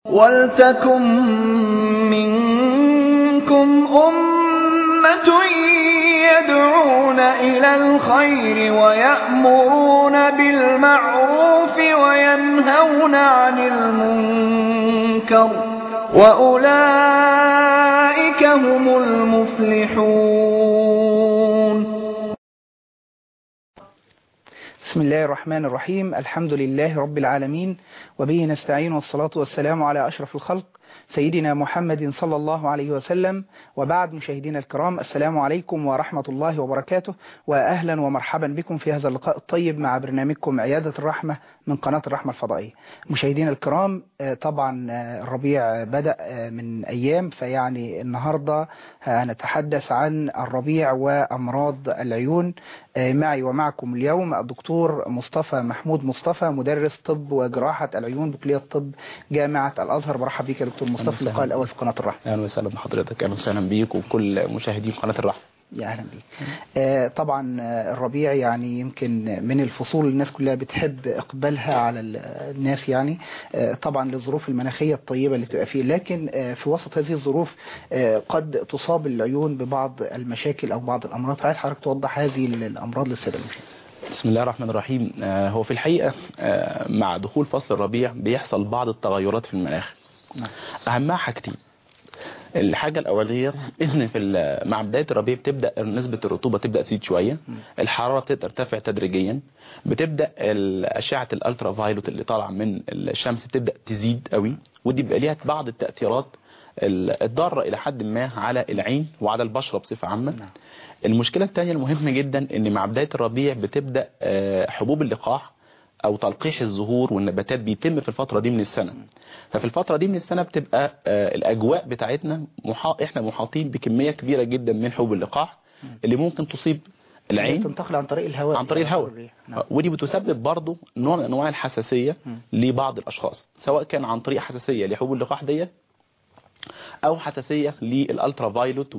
وَلْتَكُن مِّنكُمْ أُمَّةٌ يَدْعُونَ إِلَى الْخَيْرِ وَيَأْمُرُونَ بِالْمَعْرُوفِ وَيَنْهَوْنَ عَنِ الْمُنكَرِ ۚ وَأُولَٰئِكَ هُمُ الْمُفْلِحُونَ بسم الله الرحمن الرحيم الحمد لله رب العالمين وبه نستعين والصلاة والسلام على أشرف الخلق سيدنا محمد صلى الله عليه وسلم وبعد مشاهدينا الكرام السلام عليكم ورحمة الله وبركاته وأهلا ومرحبا بكم في هذا اللقاء الطيب مع برنامجكم عيادة الرحمة من قناة الرحمة الفضائية مشاهدينا الكرام طبعا الربيع بدأ من أيام فيعني النهاردة هنتحدث عن الربيع وأمراض العيون معي ومعكم اليوم الدكتور مصطفى محمود مصطفى مدرس طب وجراحة العيون بكلية الطب جامعة الأزهر برحب بك يا دكتور مصطفى اللقاء الأول في قناة الرحمة أهلا وسهلا بحضرتك أهلا وسهلا بيك وكل مشاهدين قناة الرحمة يا اهلا بيك آه طبعا الربيع يعني يمكن من الفصول الناس كلها بتحب اقبالها على الناس يعني آه طبعا للظروف المناخيه الطيبه اللي بتبقى فيه لكن آه في وسط هذه الظروف آه قد تصاب العيون ببعض المشاكل او بعض الامراض عايز حضرتك توضح هذه الامراض للساده المشاهدين بسم الله الرحمن الرحيم آه هو في الحقيقه آه مع دخول فصل الربيع بيحصل بعض التغيرات في المناخ اهمها حاجتين الحاجة الأولية إن في مع بداية الربيع بتبدأ نسبة الرطوبة تبدأ تزيد شوية الحرارة ترتفع تدريجيا بتبدأ أشعة الألترا فايلوت اللي طالعة من الشمس تبدأ تزيد قوي ودي بيبقى ليها بعض التأثيرات الضارة إلى حد ما على العين وعلى البشرة بصفة عامة المشكلة الثانية المهمة جدا إن مع بداية الربيع بتبدأ حبوب اللقاح او تلقيح الزهور والنباتات بيتم في الفترة دي من السنة ففي الفترة دي من السنة بتبقى الاجواء بتاعتنا محا... احنا محاطين بكمية كبيرة جدا من حبوب اللقاح اللي ممكن تصيب العين تنتقل عن طريق الهواء عن طريق الهواء نعم. ودي بتسبب برضه نوع من انواع الحساسية م. لبعض الاشخاص سواء كان عن طريق حساسية لحبوب اللقاح ديت او حساسية للالترا فايلوت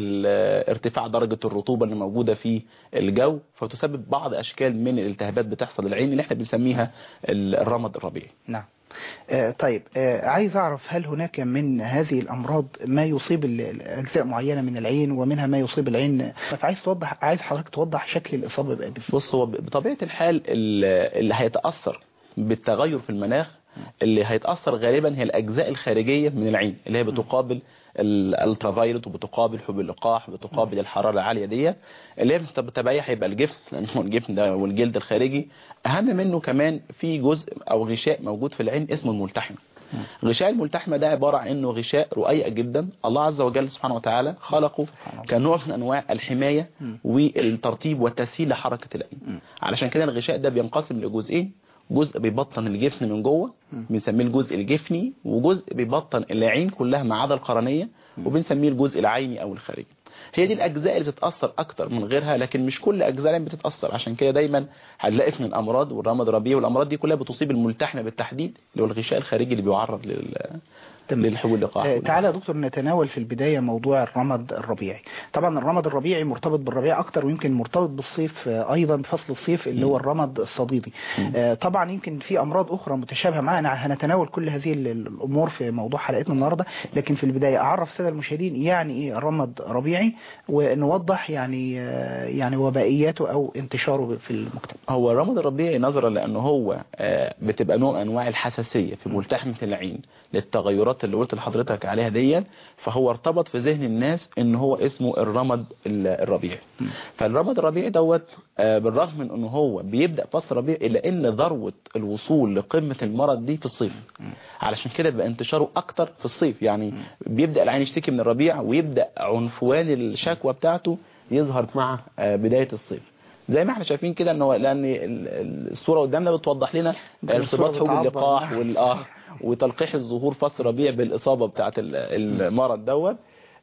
وارتفاع درجة الرطوبة اللي موجودة في الجو فتسبب بعض اشكال من الالتهابات بتحصل العين اللي احنا بنسميها الرمد الربيعي نعم آه طيب آه عايز اعرف هل هناك من هذه الامراض ما يصيب اجزاء معينة من العين ومنها ما يصيب العين فعايز توضح عايز حضرتك توضح شكل الاصابة بقى بص هو بطبيعة الحال اللي هيتأثر بالتغير في المناخ اللي هيتأثر غالبا هي الأجزاء الخارجية من العين اللي هي بتقابل الالترافايلوت وبتقابل حب اللقاح بتقابل الحرارة العالية دي اللي هي بالتبعية هيبقى الجفن لأن هو الجفن ده والجلد الخارجي أهم منه كمان في جزء أو غشاء موجود في العين اسمه الملتحم غشاء الملتحمة ده عبارة عن انه غشاء رقيق جدا الله عز وجل سبحانه وتعالى خلقه كنوع من انواع الحماية والترتيب والتسهيل لحركة العين علشان كده الغشاء ده بينقسم لجزئين جزء بيبطن الجفن من جوه بنسميه الجزء الجفني وجزء بيبطن العين كلها ما عدا القرنيه وبنسميه الجزء العيني او الخارجي هي دي الاجزاء اللي بتتاثر اكتر من غيرها لكن مش كل اجزاء العين بتتاثر عشان كده دايما هنلاقي من الامراض والرمد الربيعي والامراض دي كلها بتصيب الملتحمه بالتحديد اللي هو الغشاء الخارجي اللي بيعرض لل للحبوب اللقاح آه تعالى يا دكتور نتناول في البداية موضوع الرمد الربيعي طبعا الرمد الربيعي مرتبط بالربيع أكتر ويمكن مرتبط بالصيف آه أيضا بفصل الصيف اللي هو الرمد الصديدي آه طبعا يمكن في أمراض أخرى متشابهة معنا هنتناول كل هذه الأمور في موضوع حلقتنا النهاردة لكن في البداية أعرف السادة المشاهدين يعني إيه الرمد ربيعي ونوضح يعني يعني وبائياته أو انتشاره في المجتمع هو الرمد الربيعي نظرا لأنه هو بتبقى نوع من أنواع الحساسية في ملتحمة العين للتغيرات اللي قلت لحضرتك عليها دي فهو ارتبط في ذهن الناس ان هو اسمه الرمد الربيعي فالرمد الربيعي دوت بالرغم من انه هو بيبدا فصل ربيع الا ان ذروه الوصول لقمه المرض دي في الصيف علشان كده بيبقى انتشاره اكتر في الصيف يعني بيبدا العين يشتكي من الربيع ويبدا عنفوان الشكوى بتاعته يظهر مع بدايه الصيف زي ما احنا شايفين كده ان هو لان الصوره قدامنا بتوضح لنا ارتباط حبوب اللقاح والاه وتلقيح الظهور فصل ربيع بالاصابه بتاعه المرض دوت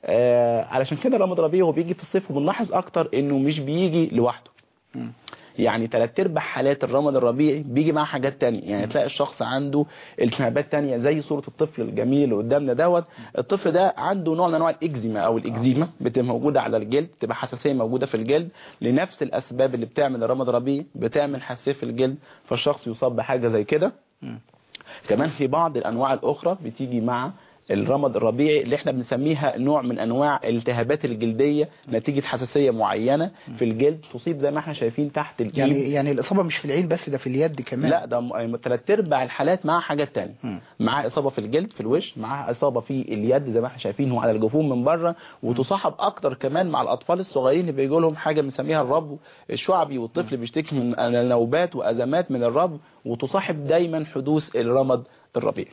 آه علشان كده رمض ربيع هو بيجي في الصيف وبنلاحظ اكتر انه مش بيجي لوحده يعني ثلاث ارباع حالات الرمد الربيعي بيجي معاه حاجات تانية يعني تلاقي الشخص عنده التهابات تانية زي صورة الطفل الجميل اللي قدامنا دوت الطفل ده عنده نوع من انواع الاكزيما او الاكزيما بتبقى موجودة على الجلد بتبقى حساسية موجودة في الجلد لنفس الاسباب اللي بتعمل الرمد الربيعي بتعمل حساسية في الجلد فالشخص يصاب بحاجة زي كده كمان في بعض الانواع الاخرى بتيجي مع الرمد الربيعي اللي احنا بنسميها نوع من انواع الالتهابات الجلديه نتيجه حساسيه معينه في الجلد تصيب زي ما احنا شايفين تحت الجلد يعني يعني الاصابه مش في العين بس ده في اليد كمان لا ده م- ثلاث ارباع الحالات مع حاجات تانية مم. معاه اصابه في الجلد في الوش معاه اصابه في اليد زي ما احنا شايفين وعلى الجفون من بره وتصاحب اكتر كمان مع الاطفال الصغيرين اللي بيجوا لهم حاجه بنسميها الربو الشعبي والطفل بيشتكي من نوبات وازمات من الربو وتصاحب دايما حدوث الرمد الربيعي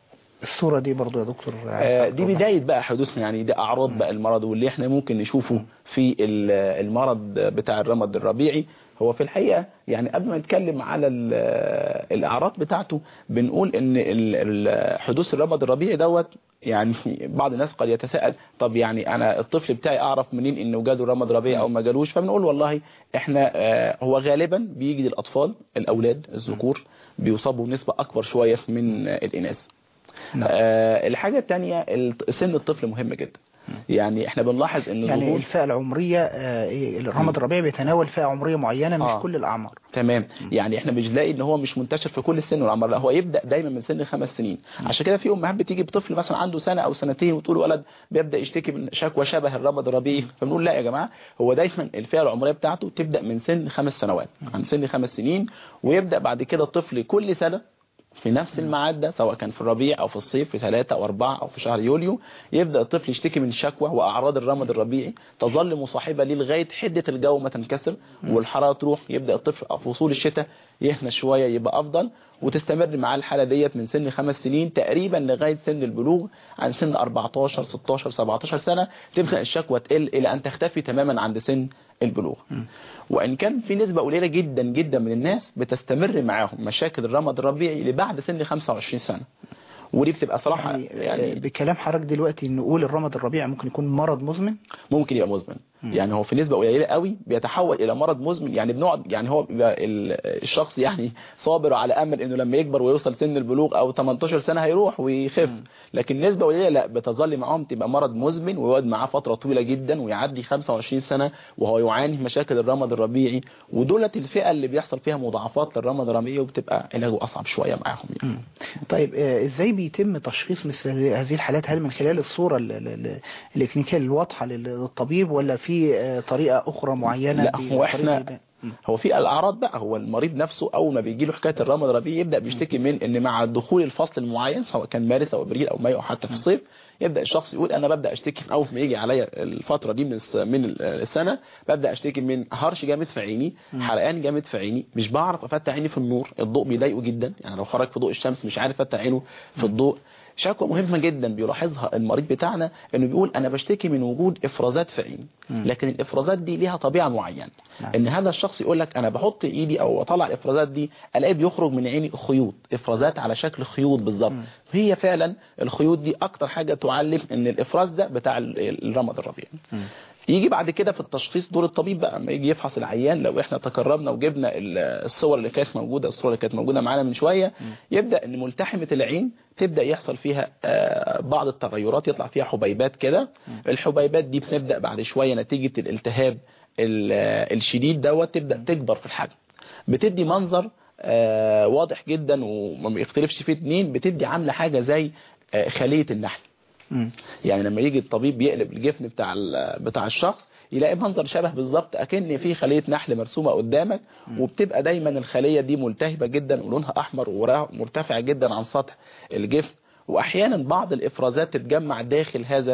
الصوره دي برضو يا دكتور آه، دي بداية بقى حدوث يعني ده أعراض بقى المرض واللي احنا ممكن نشوفه في ال- المرض بتاع الرمد الربيعي هو في الحقيقة يعني قبل ما نتكلم على ال- الأعراض بتاعته بنقول إن ال- ال- حدوث الرمد الربيعي دوت يعني بعض الناس قد يتساءل طب يعني أنا الطفل بتاعي أعرف منين إنه جاله رمد ربيعي أو ما جالوش فبنقول والله احنا آه، هو غالبا بيجي للأطفال الأولاد الذكور بيصابوا نسبة أكبر شوية من الإناث نعم. آه الحاجة التانية الت- سن الطفل مهم جدا يعني احنا بنلاحظ ان يعني ظهور الفئه العمريه آه، إيه، الرمد الربيعي بيتناول فئه عمريه معينه مش آه. كل الاعمار تمام يعني احنا مش لاقي ان هو مش منتشر في كل السن والعمر لا هو يبدا دايما من سن خمس سنين عشان كده في امهات بتيجي بطفل مثلا عنده سنه او سنتين وتقول ولد بيبدا يشتكي من شكوى شبه الرمد الربيعي فبنقول لا يا جماعه هو دايما الفئه العمريه بتاعته تبدا من سن خمس سنوات عن سن خمس سنين ويبدا بعد كده الطفل كل سنه في نفس الميعاد ده سواء كان في الربيع او في الصيف في ثلاثة او اربعة او في شهر يوليو يبدا الطفل يشتكي من شكوى واعراض الرمد الربيعي تظل مصاحبه ليه لغايه حده الجو ما تنكسر والحراره تروح يبدا الطفل في فصول الشتاء يهنى شويه يبقى افضل وتستمر معاه الحاله ديت من سن خمس سنين تقريبا لغايه سن البلوغ عن سن 14 16 17 سنه تبدا الشكوى تقل الى ان تختفي تماما عند سن البلوغ وان كان في نسبه قليله جدا جدا من الناس بتستمر معاهم مشاكل الرمد الربيعي لبعد سن 25 سنه ودي بتبقى صراحه يعني, آه، يعني بكلام حضرتك دلوقتي نقول الرمد الربيعي ممكن يكون مرض مزمن ممكن يبقى مزمن يعني هو في نسبة قليلة قوي بيتحول إلى مرض مزمن يعني بنقعد يعني هو بيبقى ال- الشخص يعني صابر على أمل إنه لما يكبر ويوصل سن البلوغ أو 18 سنة هيروح ويخف لكن نسبة قليلة لا بتظل معاهم تبقى مرض مزمن ويقعد معاه فترة طويلة جدا ويعدي 25 سنة وهو يعاني مشاكل الرمد الربيعي ودولت الفئة اللي بيحصل فيها مضاعفات للرمد الربيعي وبتبقى علاجه أصعب شوية معاهم يعني. مم. طيب آه، ازاي بيتم تشخيص مثل هذه الحالات هل من خلال الصورة ال- ال- ال- الكلينيكية الواضحة لل- للطبيب ولا في آه، طريقة أخرى معينة لا بي- هو طريقة احنا يبان؟ مم. هو في الاعراض بقى هو المريض نفسه اول ما بيجي له حكايه الرمد الربيعي يبدا بيشتكي من ان مع دخول الفصل المعين سواء كان مارس او ابريل او مايو او حتى في الصيف يبدا الشخص يقول انا ببدا اشتكي من اول ما يجي عليا الفتره دي من الس- من ال- السنه ببدا اشتكي من هرش جامد في عيني حرقان جامد في عيني مش بعرف افتح عيني في النور الضوء بيضايقه جدا يعني لو خرج في ضوء الشمس مش عارف افتح عينه في الضوء شكوى مهمة جدا بيلاحظها المريض بتاعنا انه بيقول انا بشتكي من وجود افرازات في عيني لكن الافرازات دي ليها طبيعة معينة نعم. ان هذا الشخص يقول لك انا بحط ايدي او اطلع الافرازات دي الاقي بيخرج من عيني خيوط افرازات على شكل خيوط بالظبط هي فعلا الخيوط دي اكتر حاجة تعلم ان الافراز ده بتاع ال- الرمد الربيعي يجي بعد كده في التشخيص دور الطبيب بقى لما يجي يفحص العيان لو احنا تكرمنا وجبنا ال- الصور اللي كانت موجوده الصوره اللي كانت موجوده معانا من شويه يبدا ان ملتحمه العين تبدا يحصل فيها آه، بعض التغيرات يطلع فيها حبيبات كده الحبيبات دي بنبدا بعد شويه نتيجه الالتهاب ال- آه، الشديد دوت تبدا تكبر في الحجم بتدي منظر آه، واضح جدا وما بيختلفش فيه اتنين بتدي عامله حاجه زي آه، خليه النحل مم. يعني لما يجي الطبيب يقلب الجفن بتاع ال- بتاع الشخص يلاقي منظر شبه بالظبط اكن في خليه نحل مرسومه قدامك وبتبقى دايما الخليه دي ملتهبه جدا ولونها احمر ومرتفع جدا عن سطح الجفن واحيانا بعض الافرازات تتجمع داخل هذا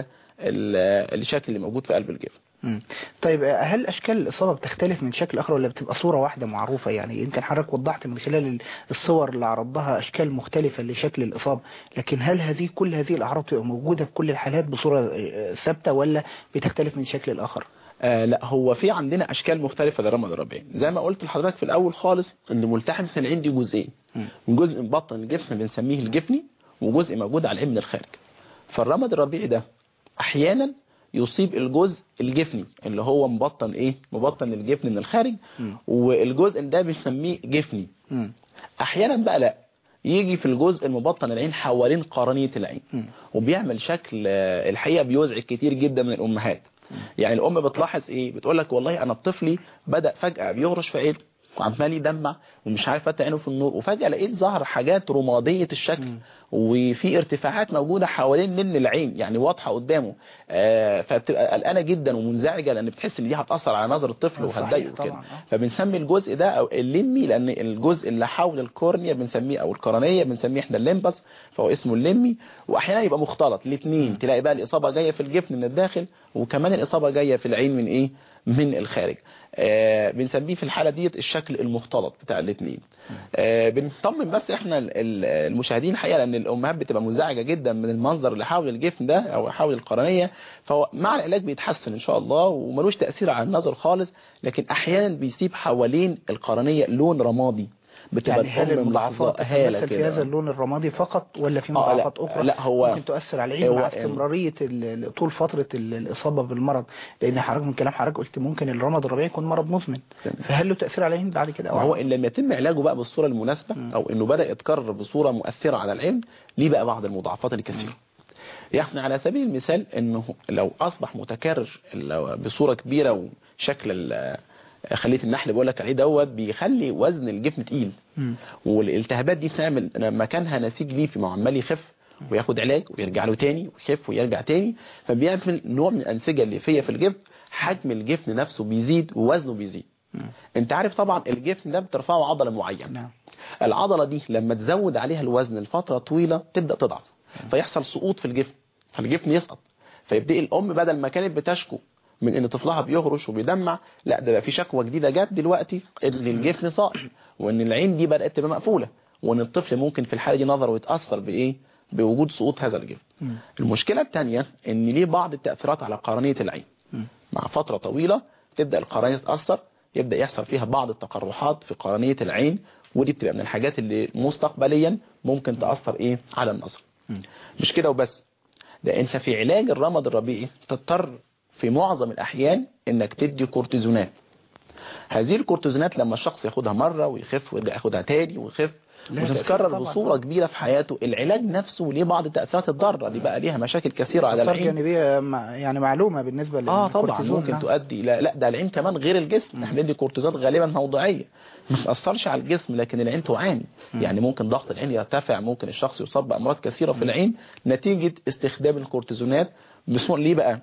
ال- الشكل اللي موجود في قلب الجفن مم. طيب آه، هل اشكال الاصابه بتختلف من شكل اخر ولا بتبقى صوره واحده معروفه يعني يمكن حضرتك وضحت من خلال ال- الصور اللي عرضها اشكال مختلفه لشكل الاصابه لكن هل هذه كل هذه الاعراض بتبقى موجوده في كل الحالات بصوره آه، ثابته ولا بتختلف من شكل الاخر آه لا هو في عندنا اشكال مختلفه للرمد الربيعي زي ما قلت لحضرتك في الاول خالص ان ملتحم في العين دي جزئين مم. جزء مبطن الجفن بنسميه الجفني وجزء موجود على العين من الخارج فالرمد الربيعي ده احيانا يصيب الجزء الجفني اللي هو مبطن ايه مبطن الجفن من الخارج مم. والجزء ده بنسميه جفني مم. احيانا بقى لا يجي في الجزء المبطن العين حوالين قرنية العين مم. وبيعمل شكل آه، الحقيقة بيزعج كتير جدا من الأمهات يعني الأم بتلاحظ إيه بتقول لك والله أنا طفلي بدأ فجأة بيهرش في عين وعمال يدمع ومش عارف فتح عينه في النور وفجأة لقيت ظهر حاجات رمادية الشكل وفي ارتفاعات موجودة حوالين نن العين يعني واضحة قدامه آه فبتبقى قلقانة جدا ومنزعجة لان بتحس ان دي هتأثر على نظر الطفل صحيح وهتضايقه كده طبعاً، آه. فبنسمي الجزء ده او الليمي لان الجزء اللي حول الكورنيا بنسميه او القرنية بنسميه احنا الليمبس فهو اسمه الليمي واحيانا يبقى مختلط الاثنين تلاقي بقى الاصابة جاية في الجفن من الداخل وكمان الاصابة جاية في العين من ايه من الخارج آه بنسميه في الحالة ديت الشكل المختلط بتاع الاثنين آه بنطمن بس احنا ال- ال- المشاهدين الحقيقة لان الامهات بتبقى منزعجة جدا من المنظر اللي حول الجفن ده او حول القرنية فهو مع العلاج بيتحسن ان شاء الله وملوش تأثير على النظر خالص لكن احيانا بيسيب حوالين القرنية لون رمادي بتبقى يعني هل الأم المضاعفات ملاحظة هالة تتمثل في كده. هذا اللون الرمادي فقط ولا في آه، لا. مضاعفات أخرى لا، هو- ممكن تؤثر على العين هو مع ال- استمرارية ال- ال- طول فترة ال- الإصابة بالمرض لأن حضرتك من كلام حضرتك قلت ممكن الرمد الربيعي يكون مرض مزمن تمام. فهل له تأثير على العين بعد كده أو وهو عدم؟ ان لم يتم علاجه بقى بالصورة المناسبة او انه بدأ يتكرر بصورة مؤثرة على العين ليه بقى بعض المضاعفات الكثيرة يعني على سبيل المثال انه لو اصبح متكرر لو بصورة كبيرة وشكل ال- خلية النحل بقول لك عليه دوت بيخلي وزن الجفن تقيل مم. والالتهابات دي تعمل مكانها نسيج ليفي ما هو عمال يخف وياخد علاج ويرجع له تاني ويخف ويرجع تاني فبيعمل نوع من الانسجه الليفيه في الجفن حجم الجفن نفسه بيزيد ووزنه بيزيد انت عارف طبعا الجفن ده بترفعه عضله معينه نعم العضله دي لما تزود عليها الوزن لفتره طويله تبدا تضعف فيحصل سقوط في الجفن فالجفن يسقط فيبدا الام بدل ما كانت بتشكو من ان طفلها بيهرش وبيدمع لا ده بقى في شكوى جديده جت دلوقتي ان الجفن صائم وان العين دي بدات تبقى مقفوله وان الطفل ممكن في الحاله دي نظره يتاثر بايه بوجود سقوط هذا الجفن مم. المشكله الثانيه ان ليه بعض التاثيرات على قرنيه العين مم. مع فترة طويلة تبدأ القرنية تتأثر يبدأ يحصل فيها بعض التقرحات في قرنية العين ودي بتبقى من الحاجات اللي مستقبليا ممكن تأثر ايه على النظر مش كده وبس ده انت في علاج الرمد الربيعي تضطر في معظم الأحيان انك تدي كورتيزونات هذه الكورتيزونات لما الشخص ياخدها مرة ويخف ويرجع ياخدها تاني ويخف لها تأثير وتتكرر طبعاً. بصورة كبيرة في حياته العلاج نفسه ليه بعض التأثيرات الضارة دي بقى ليها مشاكل كثيرة على آثار العين جانبية مع- يعني معلومة بالنسبة اه طبعا للكورتيزون، ممكن نعم. تؤدي لا لا ده العين كمان غير الجسم احنا بندي كورتيزون غالبا موضعيه ما تاثرش على الجسم لكن العين تعاني يعني ممكن ضغط العين يرتفع ممكن الشخص يصاب بامراض كثيره في العين نتيجه استخدام الكورتيزونات بس ليه بقى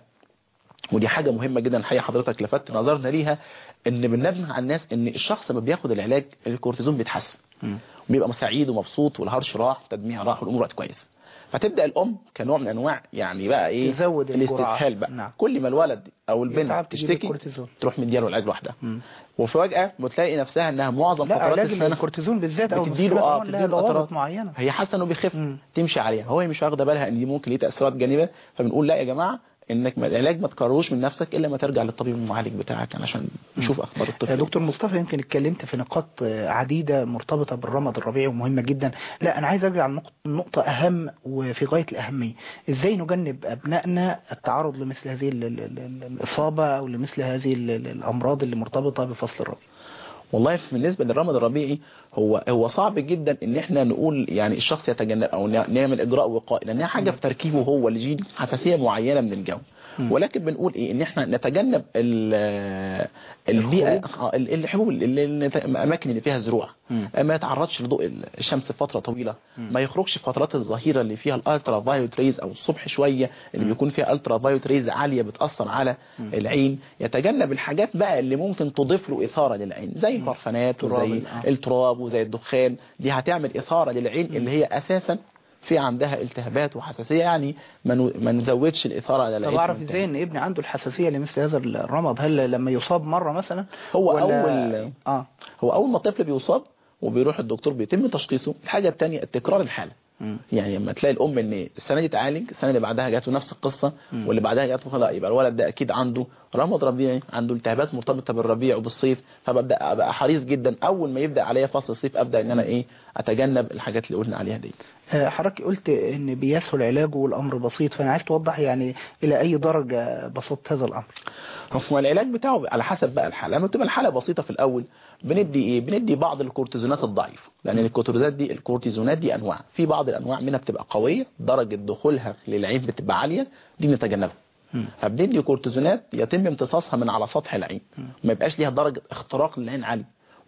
ودي حاجة مهمة جدا الحقيقة حضرتك لفت نظرنا ليها ان بننبه على الناس ان الشخص لما بياخد العلاج الكورتيزون بيتحسن مم. بيبقى سعيد ومبسوط والهرش راح تدميع راح والامور بقت كويسه فتبدا الام كنوع من انواع يعني بقى ايه تزود الجرعة. الاستسهال بقى نعم. كل ما الولد او البنت يتعب تجيب تشتكي الكورتيزون. تروح مديله العلاج لوحدها مم. وفجاه بتلاقي نفسها انها معظم لا فترات علاج السنه الكورتيزون بالذات او بتديله المسكنات اه عموماً لها بتديله ضوابط قطرات معينة هي حاسه انه بيخف مم. تمشي عليها هو مش واخده بالها ان دي ممكن ليه تاثيرات جانبيه فبنقول لا يا جماعه انك ما- العلاج ما تكرروش من نفسك الا ما ترجع للطبيب المعالج بتاعك علشان نشوف اخبار يا الطفل دكتور مصطفى يمكن اتكلمت في نقاط آه، عديدة مرتبطة بالرمد الربيعي ومهمة جدا لا أنا عايز أرجع لنقطة نقطة أهم وفي غاية الأهمية إزاي نجنب أبنائنا التعرض لمثل هذه ال- ال- ال- الإصابة أو لمثل هذه ال- ال- الأمراض اللي مرتبطة بفصل الربيع والله بالنسبة للرمد الربيعي هو هو صعب جدا ان احنا نقول يعني الشخص يتجنب او نعمل اجراء وقائي لانها حاجة في تركيبه هو اللي يجي حساسية معينة من الجو مم. ولكن بنقول ايه ان احنا نتجنب ال- البيئة آه، ال- الحبوب ال- ال- الاماكن اللي فيها زروع مم. ما يتعرضش لضوء الشمس فترة طويلة ما يخرجش في فترات الظهيرة اللي فيها الالترا فايولت ريز او الصبح شوية اللي بيكون فيها الترا فايولت ريز عالية بتأثر على العين يتجنب الحاجات بقى اللي ممكن تضيف له إثارة للعين زي البرفانات تراب وزي ال- آه. التراب وزي الدخان دي هتعمل إثارة للعين اللي هي أساسا في عندها التهابات وحساسية يعني ما نو- ما نزودش الإثارة على العين طب أعرف إزاي إن ابني عنده الحساسية لمثل هذا الرمد هل لما يصاب مرة مثلا هو ولا- أول آه هو أول ما الطفل بيصاب وبيروح الدكتور بيتم تشخيصه الحاجة الثانية تكرار الحالة مم. يعني لما تلاقي الام ان السنه دي اتعالج السنه اللي بعدها جات له نفس القصه واللي بعدها جات له لا يبقى الولد ده اكيد عنده رمض ربيعي عنده التهابات مرتبطه بالربيع وبالصيف فببدا ابقى حريص جدا اول ما يبدا عليا فصل الصيف ابدا ان انا ايه اتجنب الحاجات اللي قلنا عليها دي آه، حضرتك قلت ان بيسهل علاجه والامر بسيط فانا عايز توضح يعني الى اي درجة بسطت هذا الامر هو العلاج بتاعه على حسب بقى الحاله لما بتبقى الحاله بسيطه في الاول بندي ايه بندي بعض الكورتيزونات الضعيفه لان الكورتيزونات دي الكورتيزونات دي انواع في بعض الانواع منها بتبقى قويه درجه دخولها للعين بتبقى عاليه دي نتجنبها فبندي كورتيزونات يتم امتصاصها من على سطح العين ما يبقاش ليها درجه اختراق للعين عالي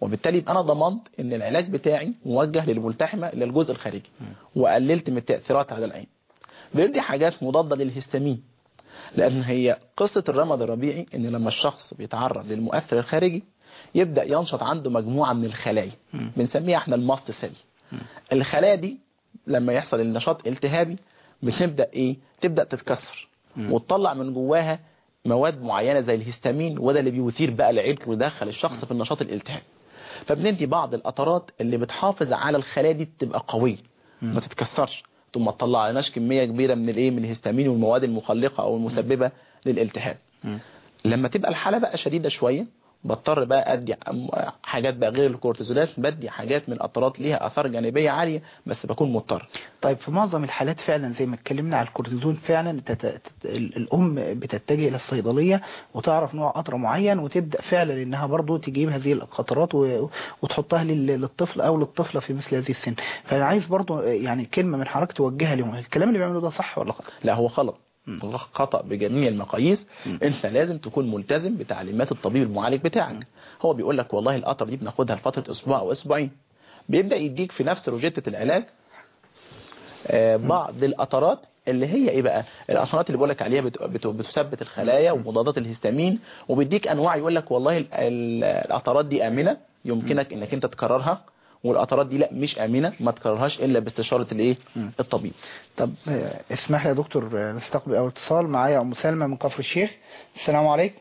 وبالتالي يبقى انا ضمنت ان العلاج بتاعي موجه للملتحمه للجزء الخارجي وقللت من التاثيرات على العين بيدي حاجات مضاده للهستامين لان هي قصه الرمد الربيعي ان لما الشخص بيتعرض للمؤثر الخارجي يبدا ينشط عنده مجموعه من الخلايا بنسميها احنا الماست سيل الخلايا دي لما يحصل النشاط التهابي بتبدا ايه تبدا تتكسر وتطلع من جواها مواد معينه زي الهستامين وده اللي بيثير بقى العرق ويدخل الشخص في النشاط الالتهابي فبندي بعض القطرات اللي بتحافظ على الخلايا دي تبقى قويه ما تتكسرش ثم تطلع لناش كميه كبيره من الايه من الهستامين والمواد المخلقه او المسببه للالتهاب لما تبقى الحاله بقى شديده شويه بضطر بقى ادي حاجات بقى غير الكورتيزولات بدي حاجات من قطرات ليها اثار جانبيه عاليه بس بكون مضطر طيب في معظم الحالات فعلا زي ما اتكلمنا على الكورتيزون فعلا تت... تت... الام بتتجه الى الصيدليه وتعرف نوع قطره معين وتبدا فعلا انها برضو تجيب هذه القطرات و... وتحطها لل... للطفل او للطفله في مثل هذه السن فانا عايز برضو يعني كلمه من حضرتك توجهها لهم الكلام اللي بيعملوه ده صح ولا غلط لا هو غلط خطأ بجميع المقاييس انت لازم تكون ملتزم بتعليمات الطبيب المعالج بتاعك هو بيقول لك والله القطر دي بناخدها لفترة اسبوع او اسبوعين بيبدأ يديك في نفس روجيتة العلاج آه بعض القطرات اللي هي ايه بقى القطرات اللي بقول لك عليها بت- بت- بتثبت الخلايا ومضادات الهستامين وبيديك انواع يقول لك والله ال- ال- القطرات دي امنه يمكنك انك انت تكررها والقطرات دي لا مش امنه ما تكررهاش الا باستشاره الايه الطبيب طب آه، اسمح لي يا دكتور آه، نستقبل اول اتصال معايا ام سلمى من كفر الشيخ السلام عليكم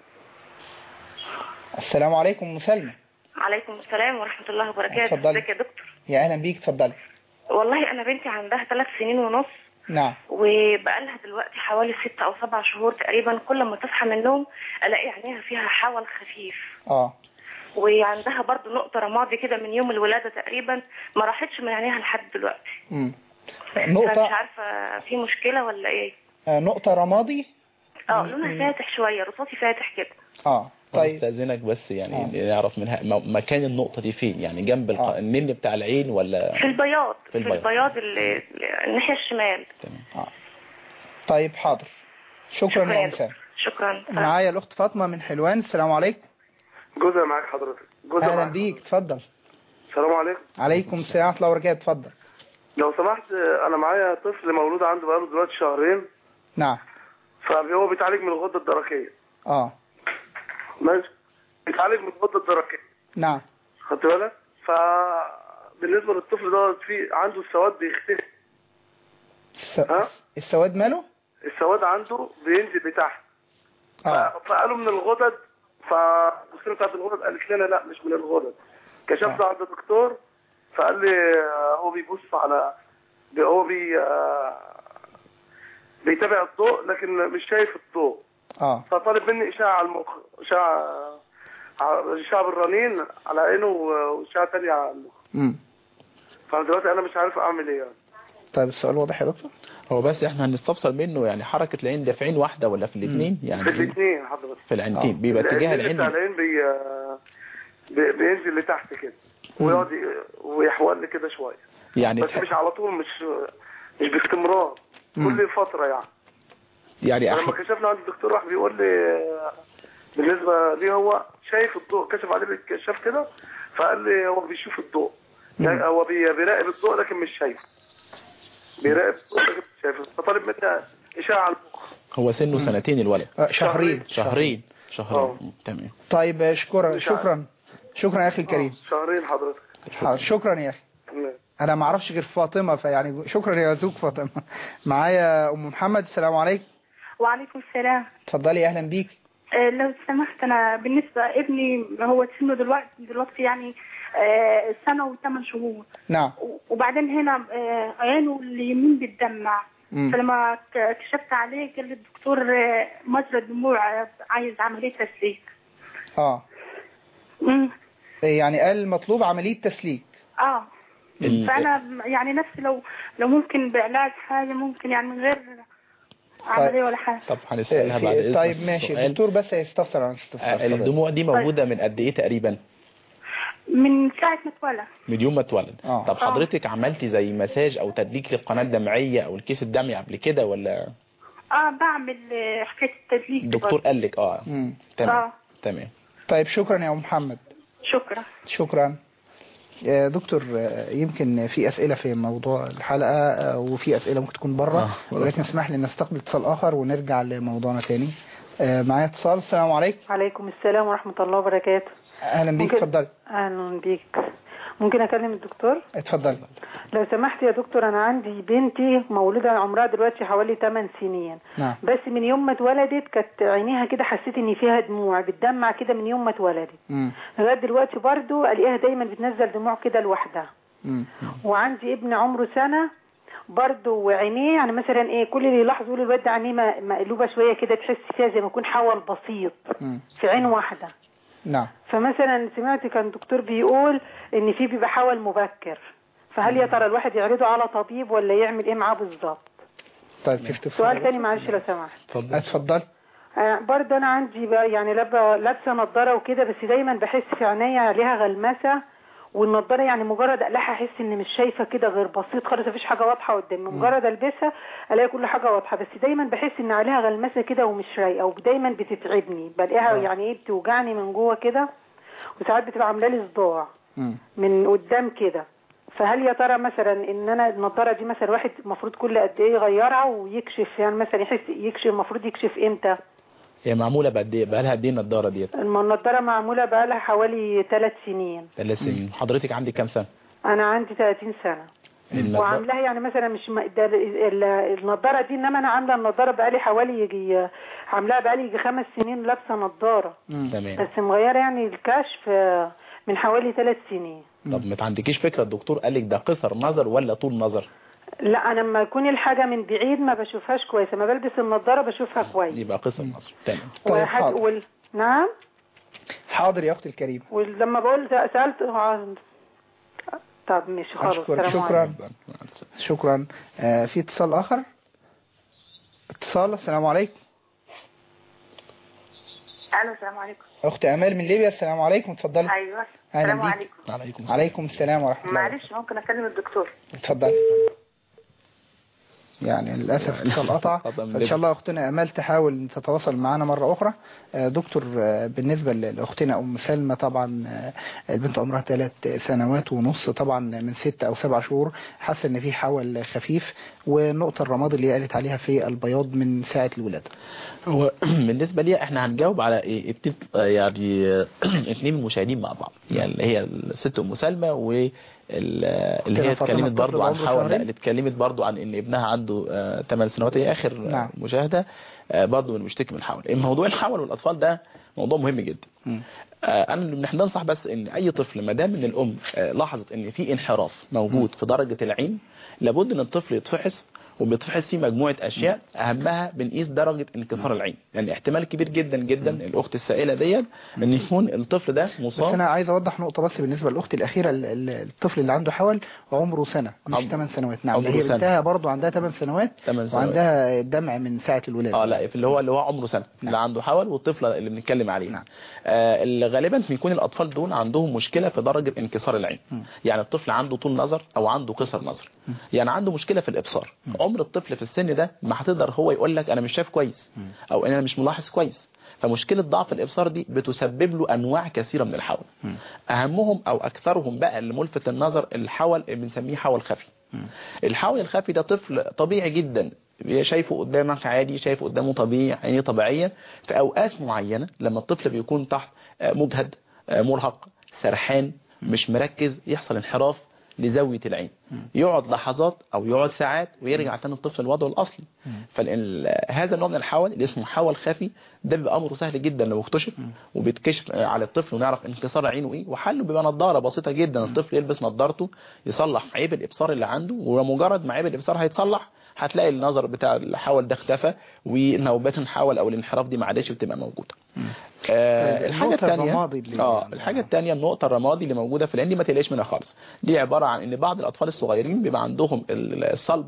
السلام عليكم ام سلمى عليكم السلام ورحمة الله وبركاته اتفضلي. ازيك يا دكتور يا اهلا بيك اتفضلي والله أنا بنتي عندها ثلاث سنين ونص نعم وبقالها دلوقتي حوالي ست أو سبع شهور تقريبا كل ما تصحى من النوم ألاقي عينيها فيها حول خفيف اه وعندها برضو نقطة رمادي كده من يوم الولادة تقريبا ما راحتش من عينيها لحد دلوقتي مم. فأنا مش نقطة عارفة في مشكلة ولا إيه آه، نقطة رمادي اه لونها فاتح شوية رصاصي فاتح كده اه طيب استاذنك بس يعني آه. نعرف منها م- مكان النقطه دي فين يعني جنب الق- آه. النمل بتاع العين ولا في البياض في في البياض. البياض اللي الناحية الشمال تمام طيب حاضر شكرا يا ام سلمى شكرا معايا الاخت فاطمة من حلوان السلام عليكم جوزها معاك حضرتك جوزها اهلا معاك بيك اتفضل السلام عليكم عليكم السلام ورحمة الله وبركاته اتفضل لو سمحت آه، انا معايا طفل مولود عنده بقاله دلوقتي شهرين نعم فهو بيتعالج من الغده الدرقيه اه ماشي بيتعالج من الغده الدرقيه نعم خدت بالك ف بالنسبه للطفل ده في عنده السواد بيختفي الس... ها؟ السواد ماله السواد عنده بينزل لتحت اه ف- فقالوا من الغدد فالدكتوره بتاعت الغدد قالت لنا لا مش من الغدد كشفت آه. عند الدكتور فقال لي آه، هو بيبص على بي- هو بي آه، بيتابع الضوء لكن مش شايف الضوء اه فطالب مني اشعه على المخ اشعه ع- اشعه بالرنين على عينه و- واشعه ثانيه على المخ امم فانا دلوقتي انا مش عارف اعمل ايه يعني طيب السؤال واضح يا دكتور هو بس احنا هنستفسر منه يعني حركه العين ده في عين واحده ولا في الاثنين يعني في إيه؟ الاثنين حضرتك في العينتين آه. بيبقى اتجاه العين بتاع العين العين بي... بي... بينزل لتحت كده ويقعد ي- ويحول كده شويه يعني بس تح- مش على طول مش مش باستمرار مم. كل فتره يعني يعني لما أح... كشفنا عند الدكتور راح بيقول لي آه، بالنسبه ليه هو شايف الضوء كشف عليه بالكشاف كده فقال لي هو بيشوف الضوء يعني هو بي- بيراقب الضوء لكن مش شايف بيراقب الضوء لكن مش شايف فطالب مني اشعه على المخ هو سنه سنتين الولد آه شهرين شهرين آه. شهرين تمام طيب آه، شكرا مش عارف. شكرا شكرا يا اخي الكريم شهرين حضرتك حاضر شكرا يا اخي تمام. انا ما اعرفش غير فاطمه فيعني شكرا يا زوج فاطمه معايا ام محمد السلام عليكم وعليكم السلام اتفضلي اهلا بيك آه، لو سمحت انا بالنسبه ابني هو سنه دلوقتي دلوقتي يعني آه، سنه وثمان شهور نعم و- وبعدين هنا آه، عينه اليمين بتدمع مم. فلما ك- كشفت عليه قال لي الدكتور آه، مجرى الدموع آه، عايز عمليه تسليك اه مم. يعني قال مطلوب عمليه تسليك اه ال- فانا يعني نفسي لو لو ممكن بعلاج حاجه ممكن يعني من غير عمليه ولا حاجه طب هنسألها بعد إذنك طيب في ماشي السؤال. الدكتور بس هيستفسر عن آه، استفسار اتفضل. الدموع دي موجودة من قد ايه تقريبا من ساعه ما اتولد من يوم ما اتولد آه. طب حضرتك عملتي زي مساج او تدليك للقناة الدمعية او الكيس الدمعي قبل كده ولا اه بعمل آه، حكايه التدليك الدكتور قال لك اه مم. تمام اه تمام طيب شكرا يا ام محمد شكرا شكرا آه، دكتور آه، يمكن في أسئلة في موضوع الحلقة آه، وفي أسئلة ممكن تكون بره آه. ولكن اسمح لي نستقبل اتصال آخر ونرجع لموضوعنا تاني آه، معايا اتصال السلام عليكم عليكم السلام ورحمة الله وبركاته أهلا بيك ممكن- اتفضل أهلا بيك ممكن أكلم الدكتور اتفضل لو سمحت يا دكتور أنا عندي بنتي مولودة عمرها دلوقتي حوالي 8 سنين نعم بس من يوم ما اتولدت كانت عينيها كده حسيت ان فيها دموع بتدمع كده من يوم ما اتولدت مم. لغايه دلوقتي برضو الاقيها دايما بتنزل دموع كده لوحدها مم. وعندي ابن عمره سنه برضو عينيه يعني مثلا ايه كل اللي يلاحظوا يقولوا الواد ده عينيه م- مقلوبه شويه كده تحس فيها زي ما يكون حول بسيط مم. في عين واحده نعم فمثلا سمعت كان دكتور بيقول ان في بيبقى حول مبكر فهل يا ترى الواحد يعرضه على طبيب ولا يعمل ايه معاه بالظبط طيب في اتصال سؤال تاني معلش لو سمحت اتفضل اتفضل آه، برضه انا عندي بقى يعني لابه لابسه نظاره وكده بس دايما بحس في عينيا عليها غلمسه والنضاره يعني مجرد اقلعها احس اني مش شايفه كده غير بسيط خالص مفيش حاجه واضحه قدامي مجرد البسها الاقي كل حاجه واضحه بس دايما بحس ان عليها غلمسه كده ومش رايقه ودايما بتتعبني بلاقيها يعني ايه بتوجعني من جوه كده وساعات بتبقى عامله لي صداع مم. من قدام كده فهل يا ترى مثلا ان انا النضاره دي مثلا واحد المفروض كل قد ايه يغيرها ويكشف يعني مثلا يحس يكشف المفروض يكشف امتى هي معموله بقد ايه بقى لها قد ايه النضاره ديت الم- النضاره معموله بقى لها حوالي ثلاث سنين ثلاث سنين حضرتك عندك كام سنه انا عندي 30 سنه النضارة- وعاملاها يعني مثلا مش م... ده ال- ال- النضاره دي انما انا عامله النضاره بقى لي حوالي يجي عاملاها بقى لي يجي خمس سنين لابسه نضاره مم. تمام بس مغيره يعني الكشف آه، من حوالي ثلاث سنين طب ما عندكيش فكره الدكتور قال لك ده قصر نظر ولا طول نظر لا انا لما يكون الحاجه من بعيد ما بشوفهاش كويس لما بلبس النضاره بشوفها كويس يبقى قصر نظر تمام طيب، وحاج- حاضر. وال... نعم حاضر يا أختي الكريمة ولما بقول سالت عن- طب ماشي خلاص أشكرك السلام شكرا عليكم. شكرا آه في اتصال آخر اتصال السلام عليكم الو السلام عليكم أختي أمال من ليبيا السلام عليكم اتفضلي ايوه أهلا السلام بيك. عليكم عليكم السلام عليكم السلام ورحمة الله معلش ممكن اكلم الدكتور اتفضل يعني للأسف اتصال قطع قطع من فإن شاء الله أختنا أمال تحاول أن تتواصل معنا مرة أخرى آه، دكتور آه، بالنسبة لأختنا أم سلمى طبعا آه، البنت عمرها ثلاث سنوات ونص طبعا من ست أو سبع شهور حاسة إن في حول خفيف والنقطة الرماد اللي هي قالت عليها في البياض من ساعة الولادة هو بالنسبة لي احنا هنجاوب على ايه اتنين يعني اتنين المشاهدين مع بعض يعني اللي هي الست ام سلمى و اللي هي فاطمة اتكلمت الطفل برضو عن بعمره حول شهرين. اللي اتكلمت برضو عن ان ابنها عنده 8 سنوات هي اخر آه، نعم. مشاهدة آه، برضو من مشتكي من الحول موضوع الحول والاطفال ده موضوع مهم جدا مم. آه، انا نحن ننصح بس ان اي طفل ما دام ان الام آه، لاحظت ان في انحراف موجود في درجة العين لابد ان الطفل يتفحص وبيتفحص فيه مجموعة اشياء اهمها بنقيس درجة انكسار العين لان احتمال كبير جدا جدا الاخت السائلة ديت ان يكون الطفل ده بس مصاب أنا عايز أوضح نقطة بس بالنسبة للأخت الأخيرة ال- ال- الطفل اللي عنده حول عمره سنة مش عمره- 8 سنوات نعم عمره هي سنة. بنتها برضه عندها 8 سنوات 8 سنوات. وعندها دمع من ساعة الولادة اه لا في اللي هو اللي هو عمره سنه اللي عنده حول والطفله اللي بنتكلم عليه نعم. آه اللي غالبا بيكون الاطفال دول عندهم مشكله في درجه انكسار العين يعني الطفل عنده طول نظر او عنده قصر نظر يعني عنده مشكله في الابصار عمر الطفل في السن ده ما هتقدر هو يقول لك انا مش شايف كويس او انا مش ملاحظ كويس فمشكلة ضعف الإبصار دي بتسبب له أنواع كثيرة من الحول أهمهم أو أكثرهم بقى اللي ملفت النظر الحول اللي بنسميه حول خفي الحول الخفي ده طفل طبيعي جدا شايفه قدامك عادي شايفه قدامه طبيعي عينيه طبيعية في أوقات معينة لما الطفل بيكون تحت آه، مجهد آه، مرهق سرحان مش مركز يحصل انحراف لزاوية العين يقعد لحظات أو يقعد ساعات ويرجع تاني الطفل لوضعه الأصلي فهذا النوع من الحول اللي اسمه حول خفي ده بيبقى أمره سهل جدا لو اكتشف وبيتكشف على الطفل ونعرف انكسار عينه إيه وحله بيبقى نظارة بسيطة جدا الطفل يلبس نظارته يصلح عيب الإبصار اللي عنده ومجرد ما عيب الإبصار هيتصلح هتلاقي النظر بتاع الحول ده اختفى ونوبات الحول او الانحراف دي ما عادش بتبقى موجوده آه طيب، الحاجه النقطة الثانيه الرمادي اللي- اه الحاجه الثانيه النقطه الرمادي اللي موجوده في العين دي ما تقلقش منها خالص دي عباره عن ان بعض الاطفال الصغيرين بيبقى عندهم ال- الصلبه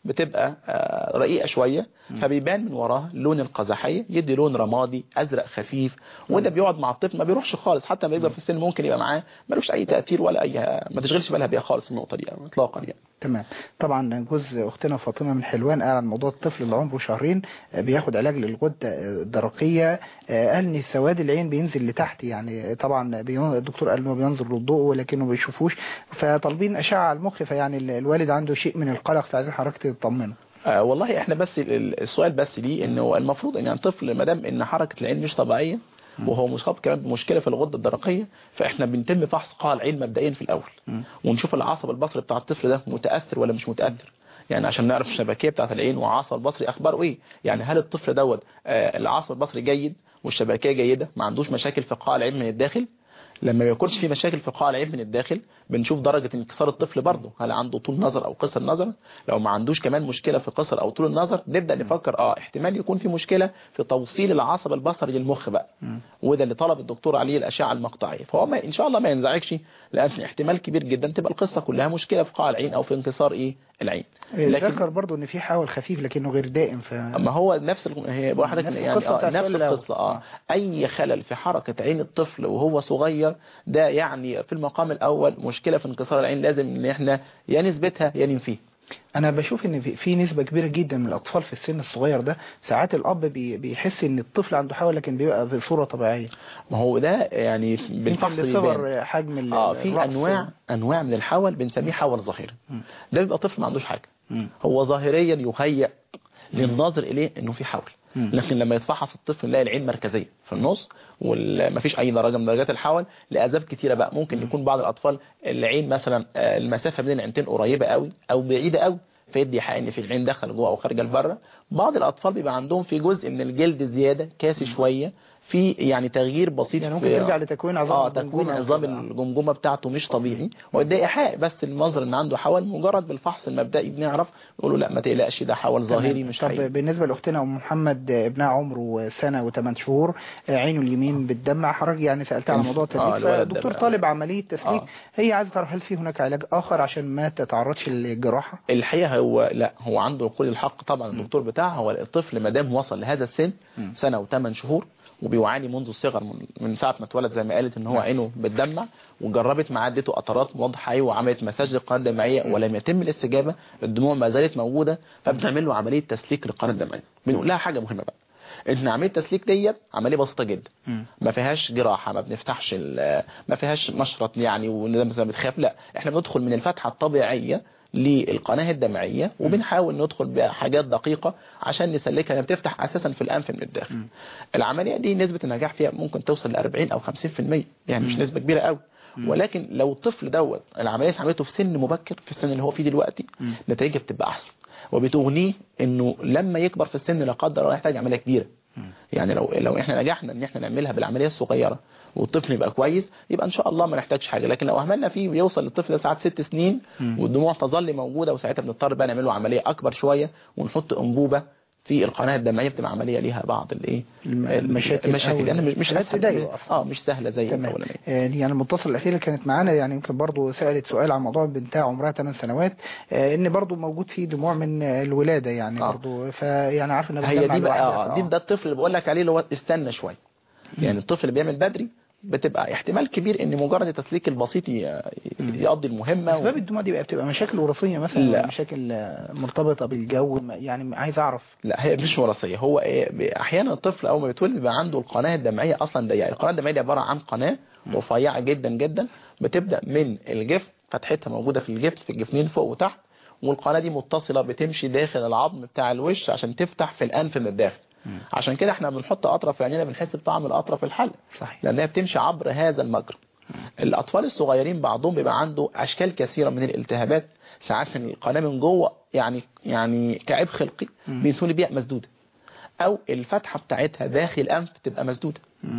بتبقى آه، رقيقه شويه فبيبان من وراها لون القزحيه يدي لون رمادي ازرق خفيف وده بيقعد مع الطفل ما بيروحش خالص حتى لما يكبر في السن ممكن يبقى معاه ملوش اي تاثير ولا اي ما تشغلش بالها بيها خالص النقطه دي يعني اطلاقا يعني تمام طبعا جزء اختنا فاطمه من حلوان قال عن موضوع الطفل اللي عمره شهرين آه، بياخد علاج للغده الدرقيه آه، قال ان سواد العين بينزل لتحت يعني طبعا بين- الدكتور قال انه بينظر للضوء ولكنه ما بيشوفوش فطالبين اشعه على المخ فيعني ال- الوالد عنده شيء من القلق فعايزين حضرتك تطمنه آه والله احنا بس ال- السؤال بس ليه انه المفروض ان الطفل ما دام ان حركه العين مش طبيعيه وهو مصاب كمان بمشكله في الغده الدرقيه فاحنا بنتم فحص قاع العين مبدئيا في الاول ونشوف العصب البصري بتاع الطفل ده متاثر ولا مش متاثر يعني عشان نعرف الشبكيه بتاعت العين والعصب البصري اخباره ايه يعني هل الطفل دوت آه العصب البصري جيد والشبكيه جيده ما عندوش مشاكل في قاع العين من الداخل لما ما يكونش في مشاكل في قاع العين من الداخل بنشوف درجة انكسار الطفل برضه هل عنده طول نظر او قصر نظر لو ما عندوش كمان مشكلة في قصر او طول النظر نبدأ نفكر اه احتمال يكون في مشكلة في توصيل العصب البصري للمخ بقى وده اللي طلب الدكتور عليه الاشعة المقطعية فهو ما ان شاء الله ما ينزعجش لان احتمال كبير جدا تبقى القصة كلها مشكلة في قاع العين او في انكسار ايه العين ذكر برضه ان في حاول خفيف لكنه غير دائم ف ما هو نفس ال... هي بقول لحضرتك نفس يعني القصة آه بتاعت نفس السؤال الأول. القصة اه اي خلل في حركة عين الطفل وهو صغير ده يعني في المقام الاول مشكلة في انكسار العين لازم ان احنا يا نثبتها يا ننفيها انا بشوف ان في- في نسبة كبيرة جدا من الاطفال في السن الصغير ده ساعات الاب بي- بيحس ان الطفل عنده حول لكن بيبقى بصورة طبيعية ما هو ده يعني يمكن بالفحص بيبان. لصغر حجم ال- اه في الرأس. انواع انواع من الحول بنسميه حول ظاهري ده بيبقى طفل ما عندوش حاجة مم. هو ظاهريا يهيأ للناظر اليه انه في حول مم. لكن لما يتفحص الطفل نلاقي العين مركزيه في النص ومفيش اي درجه من درجات الحول لاسباب كتيره بقى ممكن يكون بعض الاطفال العين مثلا آه، المسافه بين العينتين قريبه قوي او بعيده قوي فيدي حق ان في العين دخل جوه او خارجه لبره بعض الاطفال بيبقى عندهم في جزء من الجلد زياده كاسي شويه في يعني تغيير بسيط يعني ممكن في ترجع لتكوين عظام اه الجمجمة تكوين أو عظام كده. الجمجمه بتاعته مش طبيعي وده ايحاء بس المنظر ان عنده حول مجرد بالفحص المبدئي بنعرف نقول له لا ما تقلقش ده حول ظاهري تمام. مش طب حقيقي بالنسبة لأختنا أم محمد آه، ابنها عمره سنة وثمان شهور آه، عينه اليمين بتدمع حضرتك يعني سألتها على موضوع آه، التسليك الولد ده فالدكتور بقى. طالب عملية تسليك آه. هي عايزة تعرف هل في هناك علاج آخر عشان ما تتعرضش للجراحة الحقيقه هو لا هو عنده كل الحق طبعا الدكتور بتاعه هو الطفل ما دام وصل لهذا السن سنه وثمان شهور وبيعاني منذ الصغر من, من ساعه ما اتولد زي ما قالت ان هو عينه بتدمع وجربت معاه اديته قطرات مضاد حيوي وعملت مساج للقناه الدمعيه ولم يتم الاستجابه الدموع ما زالت موجوده فبنعمل له عمليه تسليك للقناه الدمعيه بنقول لها حاجه مهمه بقى ان عمليه التسليك ديت عمليه بسيطه جدا ما فيهاش جراحه ما بنفتحش ال- ما فيهاش مشرط يعني والناس مثلا بتخاف لا احنا بندخل من الفتحه الطبيعيه للقناه الدمعيه وبنحاول ندخل بحاجات دقيقه عشان نسلكها لما بتفتح اساسا في الانف من الداخل العمليه دي نسبه النجاح فيها ممكن توصل ل 40 او 50% يعني مش نسبه كبيره قوي ولكن لو الطفل دوت العمليه عملته في سن مبكر في السن اللي هو فيه دلوقتي نتائجها بتبقى احسن وبتغنيه انه لما يكبر في السن لا قدر الله يحتاج عمليه كبيره يعني لو لو احنا نجحنا ان احنا نعملها بالعمليه الصغيره والطفل يبقى كويس يبقى ان شاء الله ما نحتاجش حاجه لكن لو اهملنا فيه ويوصل للطفل ساعات ست سنين والدموع تظل موجوده وساعتها بنضطر بقى نعمل له عمليه اكبر شويه ونحط انبوبه في القناه الدمعيه بتبقى عمليه ليها بعض الايه الم- المشاكل المشاكل أو لان مش مش حاجات اسهل تضايقه أصلاً. اه مش سهله زي تمام الاولانيه آه، يعني المتصل الأخير اللي كانت معانا يعني يمكن برضو سألت سؤال عن موضوع بنتها عمرها 8 سنوات آه، إن برضو موجود فيه دموع من آه، الولادة يعني آه. برضو فيعني عارف إنها هي بتدمع دي بقى لوحدها، اه دي ده الطفل اللي بقول لك عليه اللي هو استنى شويه يعني الطفل اللي بيعمل بدري بتبقى احتمال كبير ان مجرد التسليك البسيط ي- يقضي المهمه أسباب الدموع دي بقى بتبقى مشاكل وراثية مثلا لا. ولا مشاكل آه، مرتبطة بالجو ما- يعني عايز أعرف لا هي مش وراثيه هو ايه ب- احيانا الطفل اول ما بيتولد بيبقى عنده القناه الدمعيه اصلا ضيقه القناه الدمعيه دي عباره عن قناه رفيعه جدا جدا بتبدا من الجفن فتحتها موجوده في الجفن في الجفنين فوق وتحت والقناه دي متصله بتمشي داخل العظم بتاع الوش عشان تفتح في الانف من الداخل عشان كده احنا بنحط اطرف عينينا بنحس بطعم القطره في الحلق صحيح لانها بتمشي عبر هذا المجرى الاطفال الصغيرين بعضهم بيبقى عنده اشكال كثيره من الالتهابات ساعات من القناه من جوه يعني يعني كعيب خلقي بيتولد بيها مسدوده او الفتحه بتاعتها داخل الانف تبقى مسدوده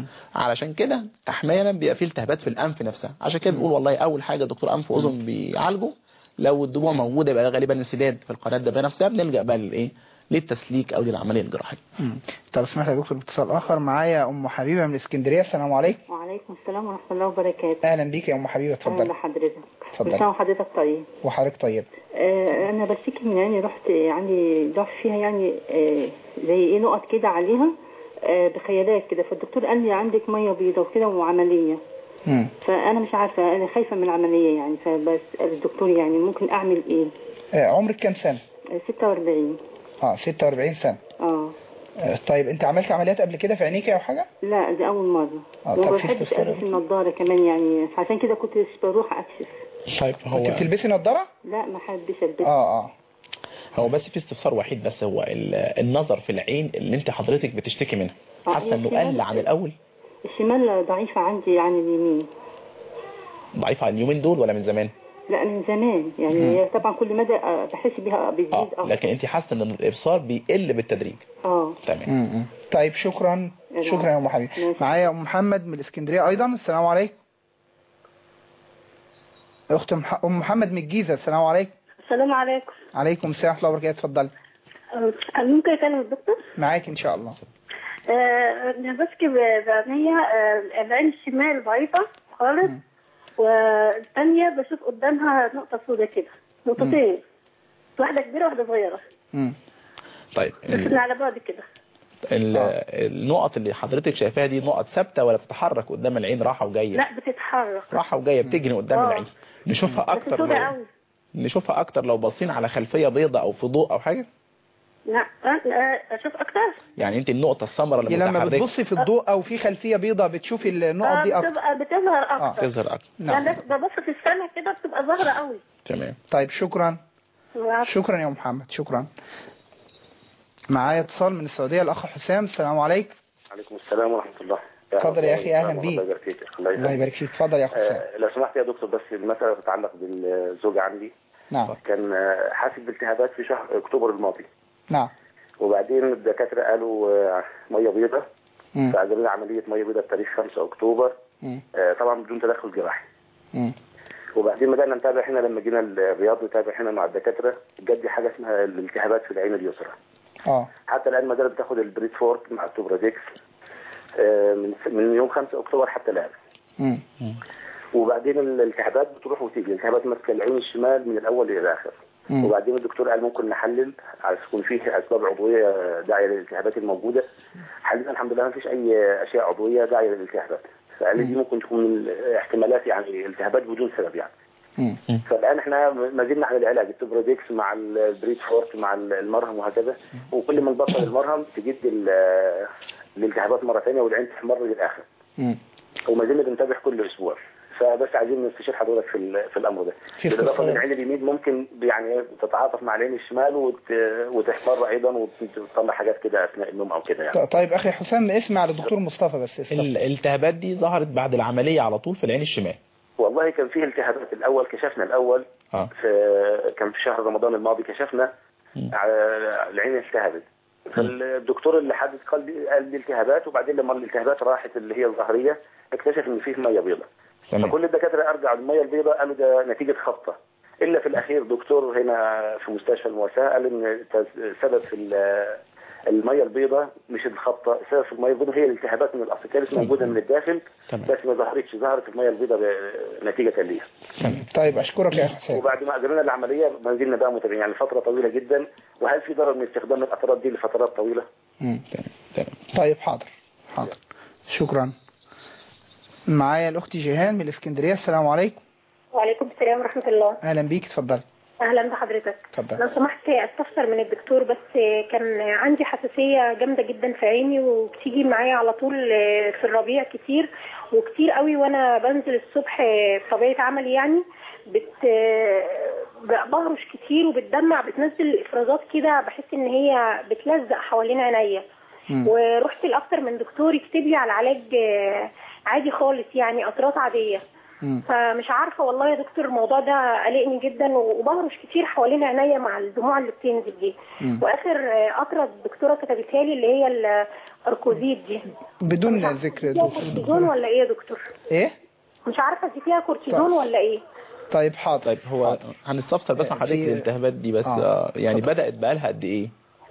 علشان كده احيانا بيبقى فيه التهابات في الانف نفسها عشان كده بنقول والله اول حاجه دكتور انف واذن بيعالجه لو الدموع موجوده يبقى غالبا انسداد في القناه الدمعيه نفسها بنلجا بقى للايه للتسليك او للعمليه الجراحيه مم. طب سمعت يا دكتور باتصال اخر معايا ام حبيبه من اسكندريه السلام عليكم وعليكم السلام ورحمة الله وبركاته اهلا بيك يا ام حبيبه أهلا اتفضلي بحضرتك اتفضلي. كل سنة وحضرتك طيب وحضرتك طيب آه أنا بشتكي من عيني رحت عندي ضعف فيها يعني آه زي إيه نقط كده عليها آه بخيالات كده فالدكتور قال لي عندك مية بيضة وكده وعملية مم. فأنا مش عارفة أنا خايفة من العملية يعني فبسأل الدكتور يعني ممكن أعمل إيه آه، عمرك كام سنه آه 46 اه 46 سنه اه آه، طيب انت عملت عمليات قبل كده في عينيك او حاجه لا دي أول مرة آه، طب وما في بحبش استفسار؟ ألبس النضارة كمان يعني عشان كده كنت بروح أكشف طيب انت بتلبسي نظاره لا ما حبش ألبسها اه اه هو بس في استفسار وحيد بس هو ال- النظر في العين اللي انت حضرتك بتشتكي منها آه، حاسه انه الشمال- قل عن الاول الشمال ضعيفة عندي عن اليمين ضعيف عن اليومين دول ولا من زمان لا من زمان يعني هي طبعا كل مدى آه، بحس بيها بتزيد اه اكتر لكن انت حاسه ان الابصار بيقل بالتدريج اه تمام مم. طيب شكرا نعم. شكرا يا ام حبيبه ماشي. معايا ام محمد من الاسكندريه ايضا السلام عليكم اخت مح- ام محمد من الجيزه السلام عليكم السلام عليكم عليكم السلام ورحمه الله وبركاته اتفضلي أه، ممكن اكلم الدكتور معاك ان شاء الله آه، انا بشكي ب- بعينيا آه، العين الشمال ضعيفة خالص والثانية بشوف قدامها نقطة سوداء كده نقطتين واحدة كبيرة واحدة صغيرة مم. طيب بس ال- من على بعد كده ال- النقط اللي حضرتك شايفاها دي نقط ثابته ولا بتتحرك قدام العين راحه وجايه لا بتتحرك راحه وجايه بتجري قدام آه. العين نشوفها بس اكتر سوداء لو قوي نشوفها اكتر لو باصين على خلفيه بيضاء او في ضوء او حاجه لا آه، آه، اشوف اكتر يعني انت النقطه السمراء اللي لما متحركه بتبصي في الضوء او في خلفيه بيضاء بتشوفي النقط دي آه، اكتر بتبقى بتظهر اكتر تظهر اكتر نعم يعني ببص في السنة كده بتبقى ظاهرة قوي تمام طيب شكرا شكرا يا أم محمد شكرا معايا اتصال من السعودية الأخ حسام السلام عليكم عليكم السلام ورحمة الله اتفضل يا أخي، أهلا بيك. الله يبارك فيك الله الله يسلمك يبارك فيك اتفضل يا أخ حسام آه، لو سمحت يا دكتور بس المسألة تتعلق بالزوجة عندي نعم كان آه، حاسس بالتهابات في شهر أكتوبر الماضي نعم وبعدين الدكاترة قالوا آه، مية بيضة مم. فعملوا لنا عملية مية بيضة بتاريخ 5 أكتوبر مم. آه، طبعا بدون تدخل جراحي مم. وبعدين بدأنا نتابع هنا لما جينا الرياض نتابع هنا مع الدكاترة جد حاجة اسمها الالتهابات في العين اليسرى اه حتى الآن ما زالت بتاخد البريدفورد مع التوبرازيكس آه، من من يوم 5 أكتوبر حتى الآن مم. وبعدين الالتهابات بتروح وتيجي الالتهابات ماسكه العين الشمال من الاول الى الاخر مم. وبعدين الدكتور قال ممكن نحلل على يكون فيه اسباب عضويه داعيه للالتهابات الموجوده حللنا الحمد لله ما فيش اي اشياء عضويه داعيه للالتهابات فقال لي دي ممكن تكون من احتمالات يعني التهابات بدون سبب يعني مم. فالان احنا ما زلنا على العلاج التوبروديكس مع البريد فورت مع المرهم وهكذا وكل ما نبطل المرهم تجد ال- الالتهابات مره ثانيه والعين تحمر للاخر مم. وما زلنا بنتابع كل اسبوع فبس عايزين نستشير حضرتك في ال- في الامر ده في بالاضافه اختصار. ان العين اليمين ممكن يعني تتعاطف مع العين الشمال وت... وتحمر ايضا وتطلع حاجات كده اثناء النوم او كده يعني ط- طيب أخي حسام اسمع للدكتور مصطفى بس استفسر. الالتهابات دي ظهرت بعد العمليه على طول في العين الشمال والله كان فيه التهابات الاول كشفنا الاول اه في كان في شهر رمضان الماضي كشفنا مم. على العين التهبت فالدكتور اللي حدد قال لي قال لي التهابات وبعدين لما الالتهابات راحت اللي هي الظهريه اكتشف ان فيه ميه بيضاء تمام فكل الدكاتره ارجعوا الميه البيضاء قالوا ده نتيجه خبطه الا في الاخير دكتور هنا في مستشفى المواساه قال ان السبب في ال- الميه البيضاء مش الخبطه السبب في الميه البيضاء هي الالتهابات من الاصل كانت موجوده من الداخل تمام بس ما ظهرتش ظهرت الميه البيضاء ب- نتيجه ليها تمام طيب أشكرك يا أخ حسام وبعد ما اجرينا العمليه ما زلنا بقى متابعين يعني فتره طويله جدا وهل في ضرر من استخدام القطرات دي لفترات طويله؟ مم. تمام تمام طيب حاضر حاضر شكرا معايا الأخت جيهان من الإسكندرية السلام عليكم وعليكم السلام ورحمة الله أهلا بيك اتفضل أهلا بحضرتك اتفضل لو سمحت استفسر من الدكتور بس كان عندي حساسية جامدة جدا في عيني وبتيجي معايا على طول في الربيع كتير وكتير قوي وانا بنزل الصبح طبيعة عملي يعني بت بهرش كتير وبتدمع بتنزل افرازات كده بحس ان هي بتلزق حوالين عينيا مم. ورحت لاكتر من دكتور يكتب لي على علاج عادي خالص يعني قطرات عاديه مم. فمش عارفه والله يا دكتور الموضوع ده قلقني جدا وبهرش كتير حوالين عينيا مع الدموع اللي بتنزل دي مم. واخر قطره الدكتوره كتبتها لي اللي هي الاركوزيت دي بدون ذكر فيها دكتور كورتيزون ولا ايه يا دكتور إيه مش عارفه دي فيها كورتيزون طيب. ولا ايه طيب حاضر طيب هو هنستفسر بس عن حضرتك في- الالتهابات دي بس آه. آه يعني اتفضل. بدأت بقالها قد ايه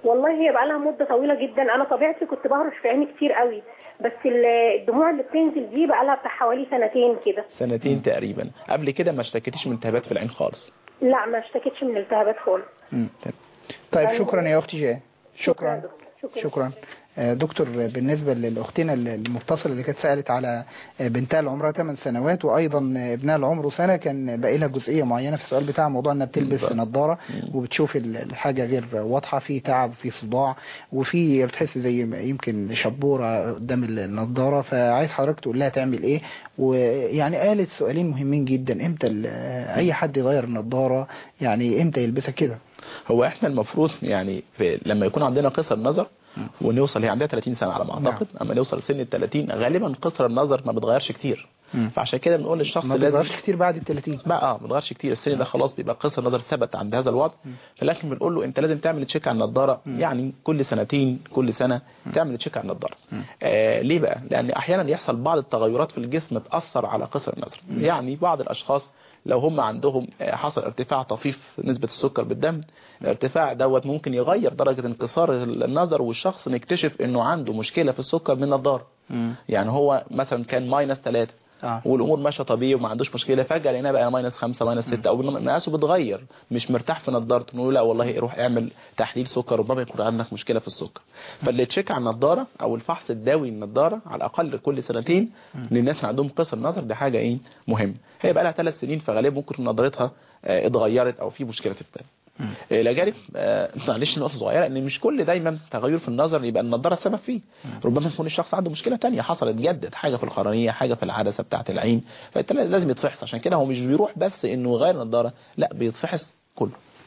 والله هي بقى لها مده طويله جدا انا طبيعتي كنت بهرش في عيني كتير قوي بس ال- الدموع اللي بتنزل دي بقى لها بتاع حوالي سنتين كده سنتين تقريبا قبل كده ما اشتكيتيش من التهابات في العين خالص لا ما اشتكيتش من التهابات خالص مم. طيب شكرا يا اختي جاء شكرا شكرا آه، دكتور بالنسبة لأختنا المتصلة اللي كانت سألت على آه، بنتها اللي عمرها 8 سنوات وأيضا آه، ابنها اللي عمره سنة كان باقي لها جزئية معينة في السؤال بتاع موضوع إنها بتلبس نظارة وبتشوف ال- الحاجة غير واضحة في تعب في صداع وفي بتحس زي ما يمكن شبورة قدام النظارة فعايز حضرتك تقول لها تعمل إيه ويعني قالت سؤالين مهمين جدا إمتى ال- آه، أي حد يغير النظارة يعني إمتى يلبسها كده هو احنا المفروض يعني في لما يكون عندنا قصر نظر ونوصل هي عندها 30 سنة على ما اعتقد اما نوصل لسن ال 30 غالبا قصر النظر ما بتغيرش كتير مم. فعشان كده بنقول للشخص ما لازم بيغيرش كتير بعد ال 30 بقى اه ما بتغيرش كتير السن ده خلاص بيبقى قصر نظر ثبت عند هذا الوضع فلكن بنقول له انت لازم تعمل تشيك على النضاره يعني كل سنتين كل سنه تعمل تشيك على النضاره آه ليه بقى لان احيانا يحصل بعض التغيرات في الجسم تاثر على قصر النظر يعني بعض الاشخاص لو هم عندهم آه، حصل ارتفاع طفيف في نسبة السكر بالدم الارتفاع دوت ممكن يغير درجة انكسار النظر والشخص نكتشف انه عنده مشكلة في السكر من النظارة يعني هو مثلا كان ماينس 3 آه. والامور ماشيه طبيعي وما عندوش مشكله فجاه لقيناه بقى ماينس 5 ماينس 6 او مقاسه بتغير مش مرتاح في نضارته نقول لا والله روح اعمل تحليل سكر ربما يكون عندك مشكله في السكر فاللي تشيك على النضاره او الفحص الدوري للنضاره على الاقل كل سنتين للناس اللي عندهم قصر نظر دي حاجه ايه مهم هي بقى لها ثلاث سنين فغالبا ممكن نظارتها آه، اتغيرت او في مشكله في الفهم الاجانب آه، معلش نقطه صغيره ان مش كل دايما تغير في النظر يبقى النضاره السبب فيه ربما يكون الشخص عنده مشكله تانية حصلت جدت حاجه في القرنيه حاجه في العدسه بتاعه العين فانت لازم يتفحص عشان كده هو مش بيروح بس انه يغير نضاره لا بيتفحص كله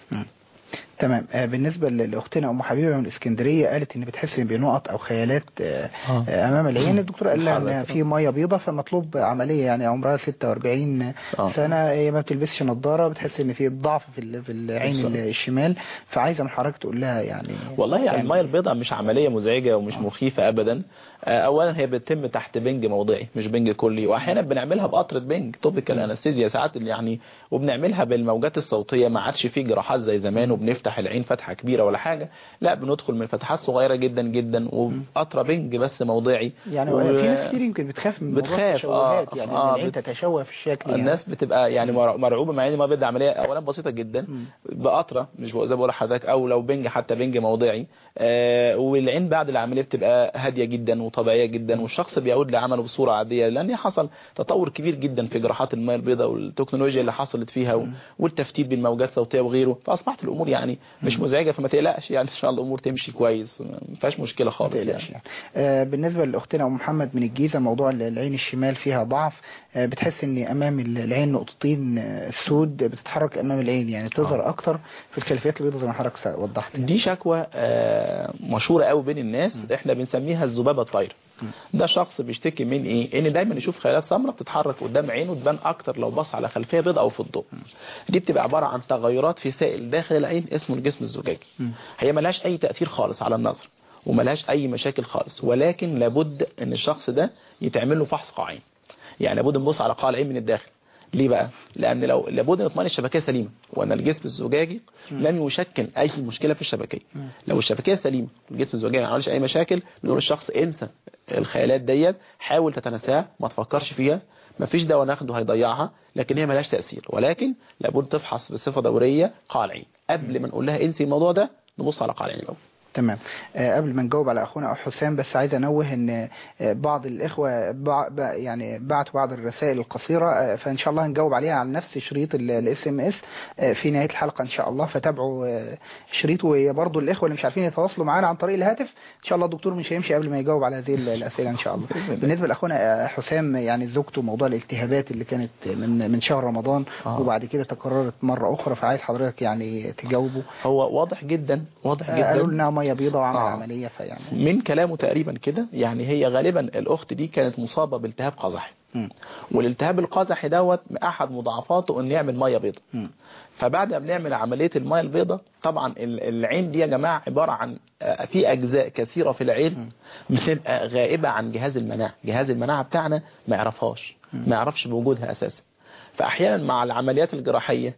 تمام آه، بالنسبة ل- لأختنا أم حبيبة من الإسكندرية قالت إن بتحس بنقط أو خيالات آه، آه. آه، أمام العين الدكتور قال لها إن بتتحرك. في مية بيضة فمطلوب عملية يعني عمرها 46 آه. سنة هي ما بتلبسش نظارة بتحس إن في ضعف في ال- في العين بالظبط. الشمال فعايزة من حضرتك تقول لها يعني والله يعني تعمل الميه البيضاء مش عمليه مزعجه ومش مخيفه ابدا آه، اولا هي بتتم تحت بنج موضعي مش بنج كلي واحيانا بنعملها بقطره بنج توبيكال انستيزيا ساعات اللي يعني وبنعملها بالموجات الصوتيه ما عادش فيه جراحات زي زمان وبنفتح العين فتحه كبيره ولا حاجه لا بندخل من فتحات صغيره جدا جدا وقطره بنج بس موضعي يعني و- في ناس كتير يمكن بتخاف من موضوع بتخاف، التشوهات آه، يعني آه، إن العين بت- تتشوه في الشكل يعني. الناس بتبقى يعني مر- مرعوبه مع ان ما بدي عمليه اولا بسيطه جدا بقطره مش زي ما بقول لحضرتك او لو بنج حتى بنج موضعي آه والعين بعد العمليه بتبقى هاديه جدا وطبيعيه جدا والشخص بيعود لعمله بصوره عاديه لان حصل تطور كبير جدا في جراحات المياه البيضاء والتكنولوجيا اللي حصلت فيها و- والتفتيت بالموجات الصوتيه وغيره فاصبحت الامور يعني مش مزعجه فما تقلقش يعني ان شاء الله الامور تمشي كويس ما فيهاش مشكله خالص تقلقش يعني. آه، بالنسبة لأختنا أم محمد من الجيزة موضوع ال- العين الشمال فيها ضعف آه، بتحس ان امام ال- العين نقطتين آه، السود بتتحرك امام العين يعني تظهر اكتر في الخلفيات البيضاء زي ما حضرتك س- وضحت دي شكوى آه، مشهورة قوي بين الناس احنا بنسميها الذبابة الطايرة ده شخص بيشتكي من ايه ان دايما يشوف خيالات سمراء بتتحرك قدام عينه تبان اكتر لو بص على خلفيه بيضاء او في الضوء دي بتبقى عباره عن تغيرات في سائل داخل العين اسمه الجسم الزجاجي هي ملهاش اي تاثير خالص على النظر وملهاش اي مشاكل خالص ولكن لابد ان الشخص ده يتعمل له فحص قاعين يعني لابد نبص على قاع العين من الداخل ليه بقى لان لو لابد نطمئن الشبكيه سليمه وان الجسم الزجاجي لم يشكل اي مشكله في الشبكيه لو الشبكيه سليمه الجسم الزجاجي ما عملش اي مشاكل بنقول للشخص انسى الخيالات ديت حاول تتناساها ما تفكرش فيها ما فيش دواء ناخده هيضيعها لكن هي ملهاش تاثير ولكن لابد تفحص بصفه دوريه قاع العين قبل ما نقول لها انسي الموضوع ده نبص على قاع العين الاول تمام آه، قبل ما نجاوب على اخونا حسام بس عايز انوه ان آه، بعض الاخوه بع... ب- يعني بعتوا بعض الرسائل القصيره آه، فان شاء الله هنجاوب عليها على نفس شريط الاس ام اس في نهايه الحلقه ان شاء الله فتابعوا آه، شريط وبرضه الاخوه اللي مش عارفين يتواصلوا معانا عن طريق الهاتف ان شاء الله الدكتور مش هيمشي قبل ما يجاوب على هذه الاسئله ان شاء الله بالنسبه لاخونا آه، حسام يعني زوجته موضوع الالتهابات اللي كانت من من شهر رمضان آه. وبعد كده تكررت مره اخرى فعايز حضرتك يعني تجاوبه هو واضح جدا واضح آه، قالوا جدا لنا ميه بيضاء وعمل آه. عمليه فيعني من كلامه تقريبا كده يعني هي غالبا الاخت دي كانت مصابه بالتهاب قزحي مم. والالتهاب القزحي دوت احد مضاعفاته انه يعمل ميه بيضاء مم. فبعد ما بنعمل عمليه الميه البيضاء طبعا ال- العين دي يا جماعه عباره عن آه، في اجزاء كثيره في العين بتبقى غائبه عن جهاز المناعه جهاز المناعه بتاعنا ما يعرفهاش ما يعرفش بوجودها اساسا فاحيانا مع العمليات الجراحيه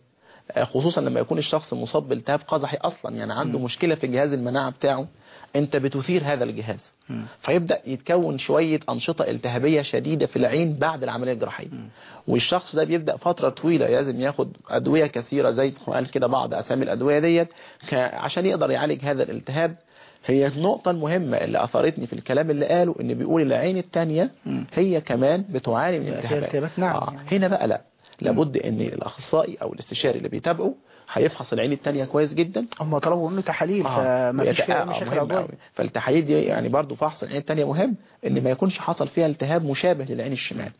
آه، خصوصا لما يكون الشخص مصاب بالتهاب قزحي اصلا يعني عنده مشكله في جهاز المناعه بتاعه انت بتثير هذا الجهاز فيبدا يتكون شويه انشطه التهابيه شديده في العين بعد العمليه الجراحيه والشخص ده بيبدا فتره طويله لازم ياخد ادويه كثيره زي ما قال كده بعض اسامي الادويه ديت ك- عشان يقدر يعالج هذا الالتهاب هي النقطة المهمة اللي أثرتني في الكلام اللي قاله إن بيقول العين التانية هي كمان بتعاني من فيها التهابات التهابات، نعم. آه. هنا بقى لا لابد إن الأخصائي أو الاستشاري اللي بيتابعه هيفحص العين التانية كويس جدا هم طلبوا منه تحاليل آه، فما فيش ويتأ- فيها آه، مشاكل مهم عضوية أوي. فالتحاليل دي يعني برضو فحص العين التانية مهم ان ما يكونش حصل فيها التهاب مشابه للعين الشمال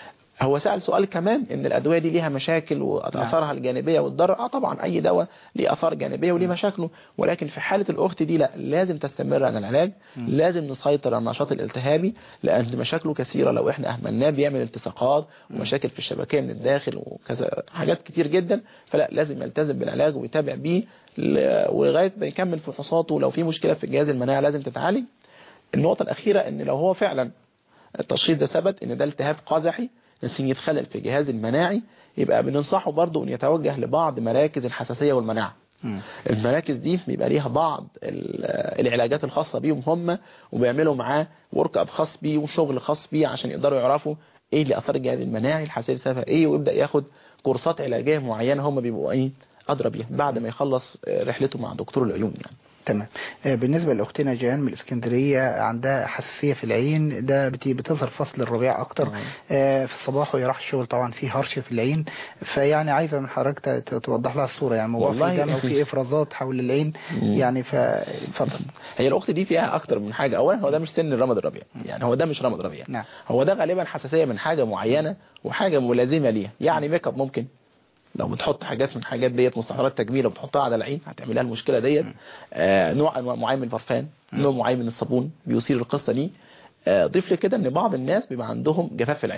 هو سأل سؤال كمان ان الادوية دي ليها مشاكل واثارها الجانبية والضرر اه طبعا اي دواء ليه اثار جانبية وليه مشاكله ولكن في حالة الاخت دي لا لازم تستمر على العلاج لازم نسيطر على النشاط الالتهابي لان مشاكله كثيرة لو احنا اهملناه بيعمل التصاقات ومشاكل في الشبكية من الداخل وكذا حاجات كتير جدا فلا لازم يلتزم بالعلاج ويتابع بيه ل- ولغاية ما يكمل فحوصاته ولو في مشكلة في الجهاز المناعي لازم تتعالج النقطة الأخيرة ان لو هو فعلا التشخيص ده ثبت ان ده التهاب قزحي نتيجة خلل في الجهاز المناعي يبقى بننصحه برضه ان يتوجه لبعض مراكز الحساسية والمناعة المراكز دي بيبقى ليها بعض ال- العلاجات الخاصة بيهم هم وبيعملوا معاه ورك اب خاص بيه وشغل خاص بيه عشان يقدروا يعرفوا ايه اللي اثار الجهاز المناعي الحساسية سببها ايه ويبدأ ياخد كورسات علاجية معينة هم بيبقوا ايه ادرى بيها بعد ما يخلص آه، رحلته مع دكتور العيون يعني تمام آه، بالنسبة لأختنا جيان من الإسكندرية عندها حساسية في العين ده بت- بتظهر فصل الربيع أكتر آه، في الصباح وهي راح الشغل طبعا في هرش في العين فيعني عايزة من حضرتك ت- ت- توضح لها الصورة يعني موضوع والله في دم وفي إفرازات حول العين مم. يعني فاتفضل هي الاخت دي فيها اكتر من حاجه اولا هو ده مش سن الرمد الربيع يعني هو ده مش رمد ربيع نعم هو ده غالبا حساسيه من حاجه معينه وحاجه ملازمه ليها يعني ميك اب ممكن لو بتحط حاجات من الحاجات ديت مستحضرات تجميل وبتحطها على العين هتعمل لها المشكله ديت آه نوع أنواع معين من البرفان نوع معين من الصابون بيثير القصه دي آه ضيف لي كده ان بعض الناس بيبقى عندهم جفاف في العين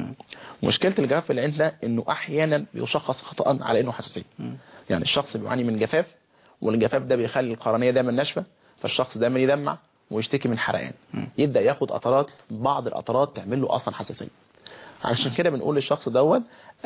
مشكله الجفاف في العين ده انه احيانا بيشخص خطا على انه حساسيه يعني الشخص بيعاني من جفاف والجفاف ده بيخلي القرنيه دايما ناشفه فالشخص دايما يدمع ويشتكي من حرقان يبدا ياخد قطرات بعض القطرات تعمل له اصلا حساسيه علشان كده بنقول للشخص دوت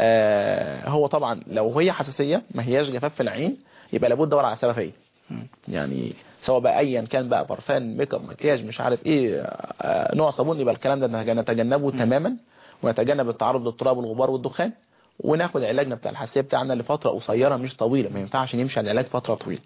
آه هو طبعا لو هي حساسيه ما هياش جفاف في العين يبقى لابد تدور على سبب ايه يعني سواء بقى ايا كان بقى برفان ميك اب مكياج مش عارف ايه آه نوع صابون يبقى الكلام ده نتجنبه تماما ونتجنب التعرض للتراب والغبار والدخان وناخد علاجنا بتاع الحساسيه بتاعنا لفتره قصيره مش طويله ما ينفعش نمشي على العلاج فتره طويله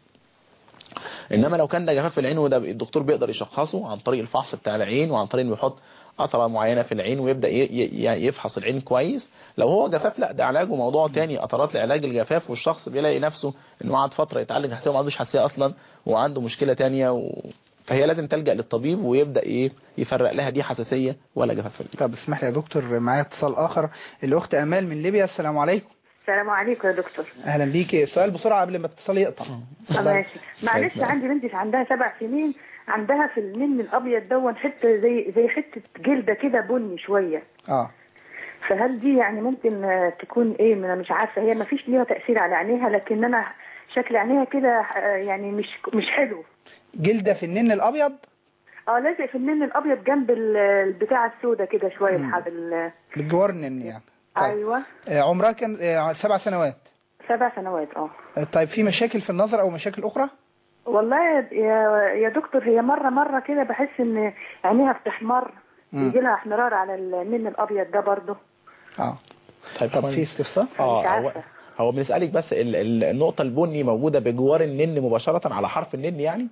انما لو كان ده جفاف في العين وده الدكتور بيقدر يشخصه عن طريق الفحص بتاع العين وعن طريق انه يحط قطره معينه في العين ويبدا ي- ي- يفحص العين كويس لو هو جفاف لا ده علاجه موضوع تاني قطرات لعلاج الجفاف والشخص بيلاقي نفسه انه قعد فتره يتعالج حساسيه وما عندوش حساسيه اصلا وعنده مشكله تانية و... فهي لازم تلجأ للطبيب ويبدأ ايه يفرق لها دي حساسية ولا جفاف في العين طب اسمح لي يا دكتور معايا اتصال آخر الأخت أمال من ليبيا السلام عليكم السلام عليكم يا دكتور أهلا بيكي السؤال بسرعة قبل ما الاتصال يقطع آه، ماشي معلش عندي بنتي عندها سبع سنين عندها في النم الابيض دون حته زي زي حته جلده كده بني شويه اه فهل دي يعني ممكن آه، تكون ايه ما انا مش عارفه هي ما فيش ليها تاثير على عينيها لكن انا شكل عينيها كده آه، يعني مش مش حلو جلدة في النن الأبيض اه لازق في النن الابيض جنب ال- البتاع السوداء كده شويه مم. الحب ال- بالجوار النن يعني طيب. ايوه آه، عمرها كم آه، سبع سنوات سبع سنوات اه آه، طيب في مشاكل في النظر أو مشاكل أخرى والله يا يا- يا دكتور هي مره مره كده بحس ان عينيها بتحمر مم. يجي لها احمرار على النن الابيض ده برضه اه طيب طب في استفسار اه مش هو عارفة. هو بنسألك بس ال- ال- النقطة البني موجودة بجوار النن مباشرة على حرف النن يعني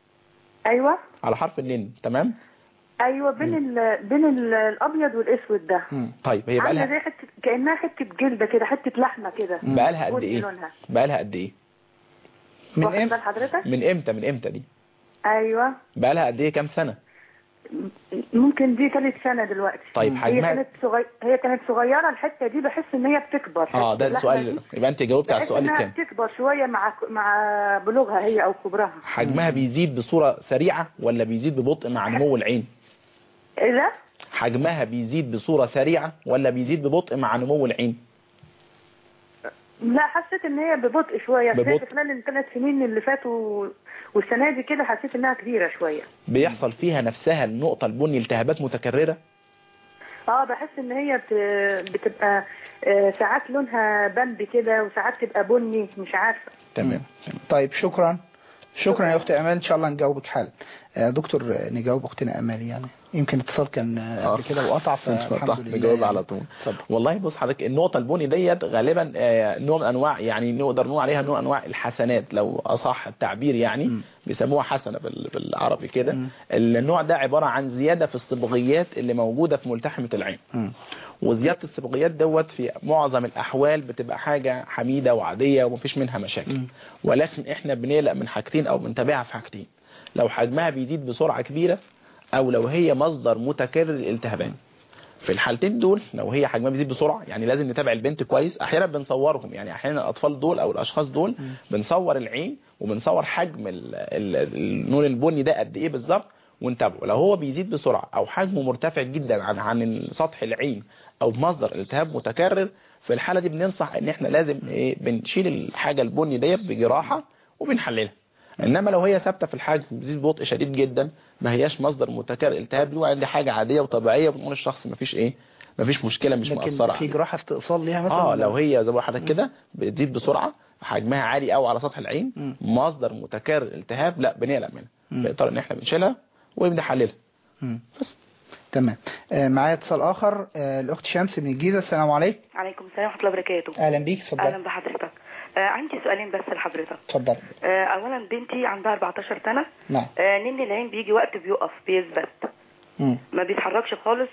ايوه على حرف النن تمام ايوه بين ال... بين ال... الابيض والاسود ده طيب هي بقى عامله لها زي حته كانها حته جلده كده حته لحمه كده بقى لها قد بني ايه لونها بقى لها قد ايه من واخد امتى بال حضرتك من امتى من امتى دي ايوه بقى لها قد ايه كام سنة ممكن دي ثالث سنه دلوقتي طيب هي حجمها كانت صغي... هي كانت صغيره الحته دي بحس ان هي بتكبر اه حتة ده اللحمة السؤال دي يبقى انت جاوبت على بحس السؤال انها الثاني بتكبر شويه مع مع بلوغها هي او كبرها حجمها بيزيد بصورة سريعة ولا بيزيد ببطء مع نمو العين ايه ده حجمها بيزيد بصورة سريعة ولا بيزيد ببطء مع نمو العين لا حسيت ان هي ببطء شويه ببطء. في خلال الثلاث سنين اللي فاتوا والسنه دي كده حسيت انها كبيره شويه بيحصل فيها نفسها النقطة البني التهابات متكررة اه بحس ان هي بت- بتبقى آه، ساعات لونها بامبي كده وساعات تبقى بني مش عارفه تمام طيب شكرا شكرا يا اختي امال ان شاء الله نجاوبك حالا آه، دكتور آه، نجاوب اختنا امال يعني يمكن الاتصال كان آه، قبل كده وقطع فالحمد لله نجاوب يعني. على طول والله بص حضرتك النقطة البني ديت غالبا آه، نوع من انواع يعني نقدر نقول عليها نوع من انواع الحسنات لو اصح التعبير يعني بيسموها حسنة بال- بالعربي كده النوع ده عبارة عن زيادة في الصبغيات اللي موجودة في ملتحمة العين وزيادة الصبغيات دوت في معظم الأحوال بتبقى حاجة حميدة وعادية ومفيش منها مشاكل ولكن احنا بنقلق من حاجتين أو بنتابعها في حاجتين لو حجمها بيزيد بسرعة كبيرة أو لو هي مصدر متكرر للالتهابات في الحالتين دول لو هي حجمها بيزيد بسرعة يعني لازم نتابع البنت كويس أحيانا بنصورهم يعني أحيانا الأطفال دول أو الأشخاص دول بنصور العين وبنصور حجم ال- ال- اللون البني ده قد إيه بالظبط ونتابعه لو هو بيزيد بسرعة أو حجمه مرتفع جدا عن عن سطح العين أو مصدر التهاب متكرر في الحالة دي بننصح إن إحنا لازم إيه بنشيل الحاجة البني ديت بجراحة وبنحللها انما لو هي ثابته في الحجم بتزيد ببطء شديد جدا ما هياش مصدر متكرر التهاب له عندي حاجه عاديه وطبيعيه بنقول الشخص ما فيش ايه ما فيش مشكله مش مؤثره لكن في عليه. جراحة استئصال ليها مثلا اه ولا؟ لو هي زي ما حضرتك كده بتزيد بسرعه حجمها عالي قوي على سطح العين مصدر متكرر التهاب لا بنقلق منها بنضطر ان احنا بنشيلها وبنحللها مم. تمام آه، معايا اتصال اخر آه، الاخت شمس من الجيزه السلام عليكم عليكم السلام ورحمة الله وبركاته اهلا بيك أهلا اتفضل بحضرتك آه عندي سؤالين بس لحضرتك اتفضل آه أولا بنتي عندها 14 سنة نعم آه نن العين بيجي وقت بيقف بيثبت مم. ما بيتحركش خالص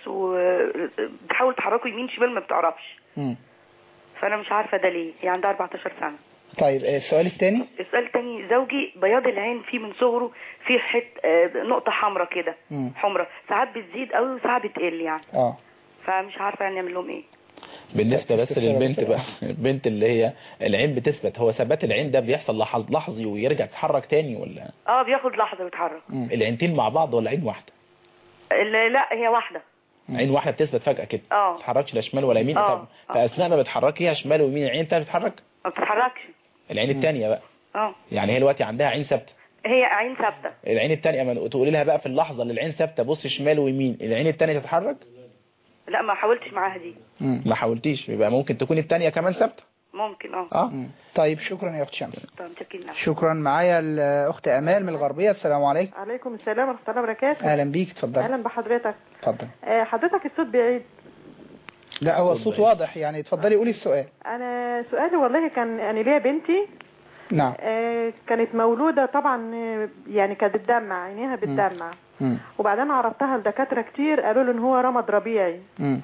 وبتحاول تحركه يمين شمال ما بتعرفش مم. فأنا مش عارفة ده ليه هي عندها 14 سنة طيب آه، السؤال الثاني السؤال التاني زوجي بياض العين فيه من صغره فيه حت آه نقطة حمراء كده مم. حمراء ساعات بتزيد قوي وساعات بتقل يعني اه فمش عارفة يعني نعمل لهم ايه بالنسبه بس للبنت بقى البنت اللي هي العين بتثبت هو ثبات العين ده بيحصل لحظ لحظي ويرجع تتحرك تاني ولا اه بياخد لحظة ويتحرك العينتين مع بعض ولا عين واحده ال- لا هي واحدة عين واحده بتثبت فجاه كده اه ما تتحركش لا شمال ولا يمين آه، طب فاثناء ما بتحركيها شمال ويمين العين الثانيه بتتحرك ما بتتحركش العين الثانيه بقى اه يعني هي دلوقتي عندها عين ثابته هي عين ثابتة العين الثانيه ما تقولي لها بقى في اللحظه اللي العين ثابته بص شمال ويمين العين الثانيه تتحرك لا ما حاولتش معاها دي ما حاولتيش يبقى ممكن تكون الثانيه كمان ثابته ممكن اه اه طيب شكرا يا اخت شمس طب متشكرين أوي. شكرا معايا الاخت امال من الغربيه السلام عليكم عليكم السلام ورحمة الله وبركاته اهلا بيك اتفضل أهلا بحضرتك اتفضل آه، حضرتك الصوت بعيد لا هو الصوت واضح يعني اتفضلي قولي السؤال أنا سؤالي والله كان أنا ليا بنتي نعم آه، كانت مولودة طبعا آه، يعني كانت بتدمع عينيها بتدمع مم. وبعدين عرضتها لدكاترة كتير قالوا لي إن هو رمد ربيعي مم.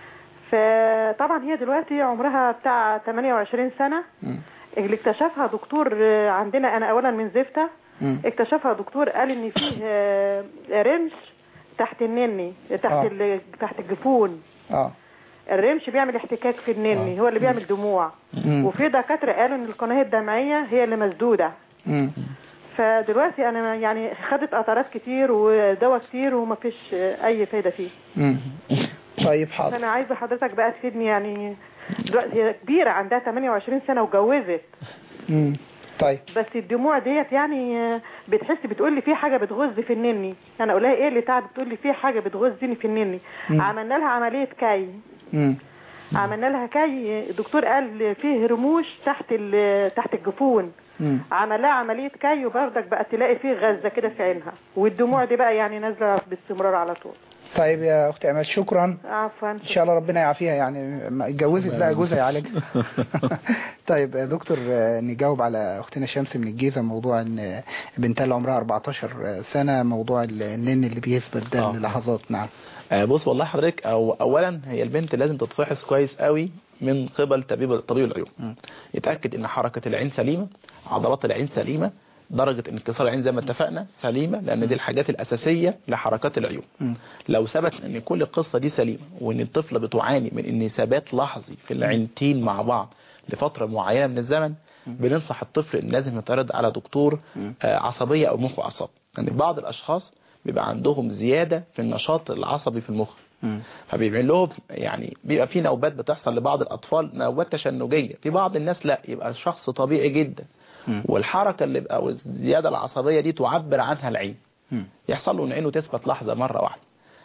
فطبعا هي دلوقتي عمرها بتاع 28 سنة مم. اللي اكتشفها دكتور آه، عندنا أنا أولا من زفتة مم. اكتشفها دكتور قال ان فيه آه، رمش تحت النني تحت آه. ال- تحت الجفون اه الرمش بيعمل احتكاك في النني هو اللي بيعمل دموع مم. وفي دكاتره قالوا ان القناه الدمعيه هي اللي مسدوده مم. فدلوقتي انا يعني خدت قطرات كتير ودواء كتير ومفيش آه، اي فايده فيه مم. طيب حاضر فانا عايزه حضرتك بقى تفيدني يعني دلوقتي هي كبيره عندها 28 سنه وجوزت مم. طيب بس الدموع ديت يعني آه، بتحس بتقول لي في حاجه بتغز في النني انا اقول لها ايه اللي تعب بتقول لي في حاجه بتغزني في النني مم. عملنا لها عمليه كي مم. عملنا لها كي الدكتور قال فيه رموش تحت ال- تحت الجفون مم. عمل لها عمليه كي وبرضك بقى تلاقي فيه غزه كده في عينها والدموع دي بقى يعني نازله باستمرار على طول طيب يا اخت امال شكرا عفوا ان شاء الله ربنا يعافيها يعني ما اتجوزت بقى جوزها يعالجها طيب يا دكتور آه، نجاوب على اختنا شمس من الجيزه موضوع ان بنتها اللي عمرها 14 سنه موضوع النن اللي بيثبت ده آه. للحظات نعم آه، بص والله حضرتك أو اولا هي البنت لازم تتفحص كويس قوي من قبل طبيب طبيب العيون يتاكد ان حركه العين سليمه عضلات العين سليمه درجه انكسار العين زي ما اتفقنا سليمه لان دي الحاجات الاساسيه لحركات العيون لو ثبت ان كل القصه دي سليمه وان الطفله بتعاني من ان ثبات لحظي في العينتين مع بعض لفتره معينه من الزمن بننصح الطفل ان لازم يتعرض على دكتور آه، عصبيه او مخ واعصاب لان يعني بعض الاشخاص بيبقى عندهم زياده في النشاط العصبي في المخ فبيبقى لهم يعني بيبقى في نوبات بتحصل لبعض الاطفال نوبات تشنجيه في بعض الناس لا يبقى شخص طبيعي جدا والحركه اللي بقى والزياده العصبيه دي تعبر عنها العين يحصل له ان عينه تثبت لحظه مره واحده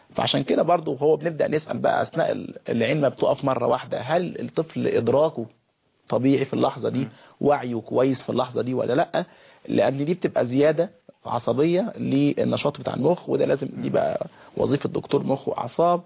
فعشان كده برضو هو بنبدأ نسأل بقى أثناء ال- العين ما بتقف مرة واحدة هل الطفل إدراكه طبيعي في اللحظة دي وعيه كويس في اللحظة دي ولا لأ لأن دي بتبقى زيادة عصبية للنشاط بتاع المخ وده لازم دي بقى وظيفة دكتور مخ وأعصاب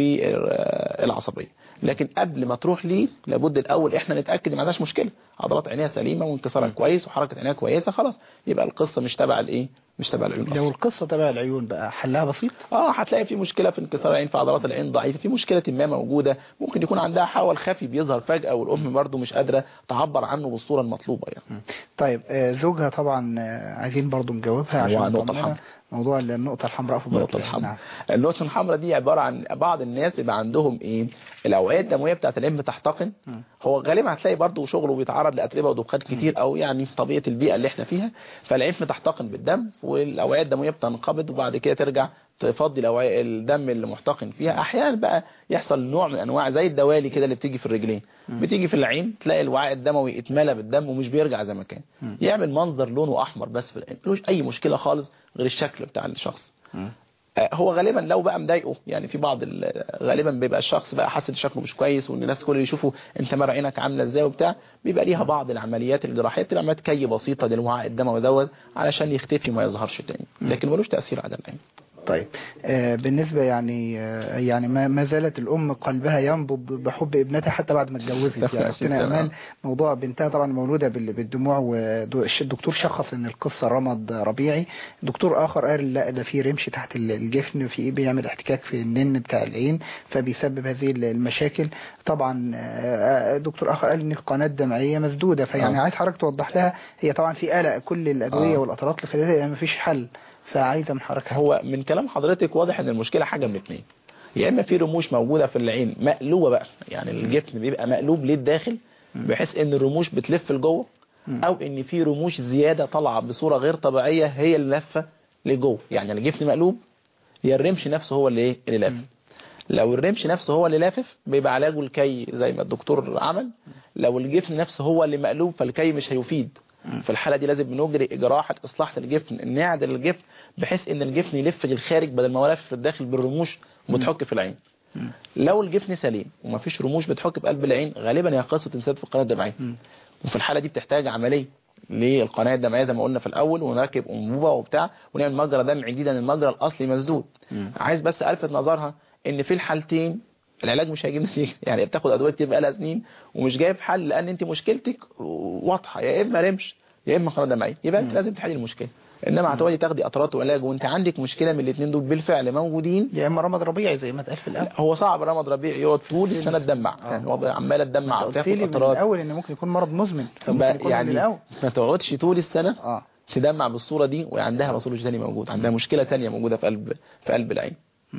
والعصبية لكن قبل ما تروح ليه لابد الأول إحنا نتأكد ما عندهاش مشكلة عضلات عينيها سليمة وانكسارها كويس وحركة عينيها كويسة خلاص يبقى القصة مش تبع الإيه مش تبع العيون لو القصة تبع العيون بقى حلها بسيط اه هتلاقي في مشكلة في انكسار العين في عضلات العين ضعيفة في مشكلة ما موجودة ممكن يكون عندها حول خفي بيظهر فجأة والأم برضو مش قادرة تعبر عنه بالصورة المطلوبة يعني طيب آه، زوجها طبعا آه، عايزين برضو نجاوبها هو عشان النقطة نطمنها. الحمراء. موضوع النقطة الحمراء في النقطة بطن الحمراء نعم. النقطة الحمراء دي عبارة عن بعض الناس بيبقى عندهم ايه الأوعية الدموية بتاعت العين بتحتقن هو غالبا هتلاقي برضو شغله بيتعرض لأتربة ودخان كتير أو يعني في طبيعة البيئة اللي احنا فيها فالعين بتحتقن بالدم والأوعية الدموية بتنقبض وبعد كده ترجع تفضي الأوعية الدم اللي محتقن فيها أحيانا بقى يحصل نوع من أنواع زي الدوالي كده اللي بتيجي في الرجلين بتيجي في العين تلاقي الوعاء الدموي اتملى بالدم ومش بيرجع زي ما كان يعمل منظر لونه أحمر بس في العين ملوش أي مشكلة خالص غير الشكل بتاع الشخص آه، هو غالبا لو بقى مضايقه يعني في بعض ال- غالبا بيبقى الشخص بقى حاسس شكله مش كويس وان الناس كل اللي يشوفوا انت مر عينك عامله ازاي وبتاع بيبقى ليها بعض العمليات الجراحيه بتبقى عمليات كي بسيطه للوعاء الدموي دوت علشان يختفي وما يظهرش تاني لكن ملوش تاثير على العين طيب آه، بالنسبة يعني آه، يعني ما ما زالت الأم قلبها ينبض بحب ابنتها حتى بعد ما اتجوزت يعني أختنا سنة. أمال موضوع بنتها طبعا مولودة بال- بالدموع والدكتور شخص إن القصة رمض ربيعي دكتور آخر قال لا ده في رمش تحت ال- الجفن في إيه بيعمل احتكاك في النن بتاع العين فبيسبب هذه ال- المشاكل طبعا آه، دكتور آخر قال إن القناة الدمعية مسدودة فيعني آه. عايز حضرتك توضح لها هي طبعا في قلق كل الأدوية آه. والقطرات الخلالية يعني مفيش حل فعايزة من حضرتك هو من كلام حضرتك واضح ان المشكله حاجه من اتنين يا اما في رموش موجوده في العين مقلوبه بقى يعني الجفن بيبقى مقلوب للداخل بحيث ان الرموش بتلف لجوه او ان في رموش زياده طالعه بصوره غير طبيعيه هي اللي لفه لجوه يعني الجفن مقلوب يا الرمش نفسه هو اللي ايه اللي لافف لو الرمش نفسه هو اللي لافف بيبقى علاجه الكي زي ما الدكتور عمل لو الجفن نفسه هو اللي مقلوب فالكي مش هيفيد في الحالة دي لازم بنجري جراحة إصلاح الجفن نعدل الجفن بحيث إن الجفن يلف للخارج بدل ما هو لافف في الداخل بالرموش وبتحك في العين لو الجفن سليم ومفيش رموش بتحك في قلب العين غالبا هي قصة انسداد في القناة الدمعية وفي الحالة دي بتحتاج عملية للقناة الدمعية زي ما قلنا في الأول ونركب أنبوبة وبتاع ونعمل مجرى دمع جديد لأن المجرى الأصلي مسدود عايز بس ألفت نظرها إن في الحالتين العلاج مش هيجيب نتيجة يعني بتاخد أدوية كتير بقالها سنين ومش جايب حل لأن أنت مشكلتك واضحة يا إما رمش يا إما قناة دمعية يبقى أنت لازم تحلي المشكلة انما هتقعدي تاخدي قطرات وعلاج وانت عندك مشكله من الاثنين دول بالفعل موجودين يا اما رمض ربيعي زي ما اتقال في الاول هو صعب رمض ربيع يقعد طول السنه تدمع يعني هو عماله تدمع قلت وتاخد لي من قطرات الاول ان ممكن يكون مرض مزمن فممكن بقى يكون من يعني الاول ما تقعدش طول السنه اه تدمع بالصوره دي وعندها باثولوجي تاني موجود عندها مشكله تانية موجوده في قلب في قلب العين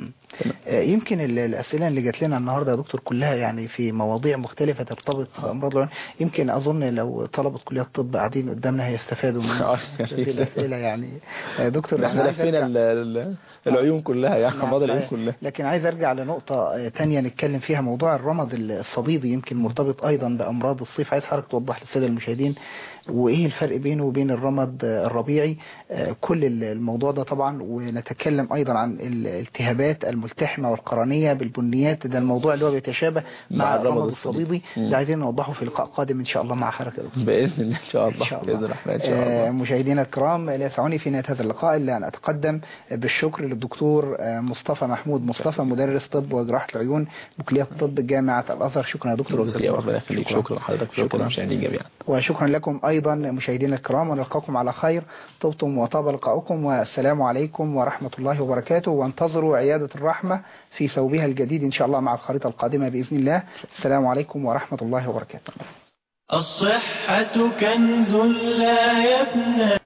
آه، يمكن ال- الأسئلة اللي جات لنا النهاردة يا دكتور كلها يعني في مواضيع مختلفة ترتبط بأمراض العيون يمكن أظن لو طلبة كلية الطب قاعدين قدامنا هيستفادوا من آه، هذه الأسئلة يعني آه، دكتور احنا أنا عايز لفينا أرجع- ال- ال- العيون كلها يعني نعم، امراض العيون صحيح. كلها لكن عايز ارجع لنقطة آه، تانية نتكلم فيها موضوع الرمد الصديدي يمكن مرتبط ايضا بامراض الصيف عايز حضرتك توضح للسادة المشاهدين وايه الفرق بينه وبين الرمد آه، الربيعي آه، كل ال- الموضوع ده طبعا ونتكلم ايضا عن الالتهابات الملتحمة والقرنية بالبنيات ده الموضوع اللي هو بيتشابه مع, مع الرمد الرمد الصديدي. الصديدي مم. ده عايزين نوضحه في لقاء قادم ان شاء الله مع حضرتك يا دكتور. باذن الله ان شاء الله إن شاء الله. باذن الرحمن ان شاء آه، الله مشاهدينا الكرام لا يسعني في نهاية هذا اللقاء إلا أن أتقدم بالشكر للدكتور آه، مصطفى محمود مصطفى مدرس طب وجراحة العيون بكلية الطب جامعة الأزهر شكرا يا دكتور شكرا يا ربنا يخليك شكرا لحضرتك شكرا شكرا. للمشاهدين جميعا وشكرا لكم أيضا مشاهدينا الكرام ونلقاكم على خير طبتم وطاب لقاؤكم والسلام عليكم ورحمة الله وبركاته وانتظروا عيادة الرحمة في ثوبها الجديد إن شاء الله مع الخريطة القادمة بإذن الله السلام عليكم ورحمة الله وبركاته الصحة كنز لا يفنى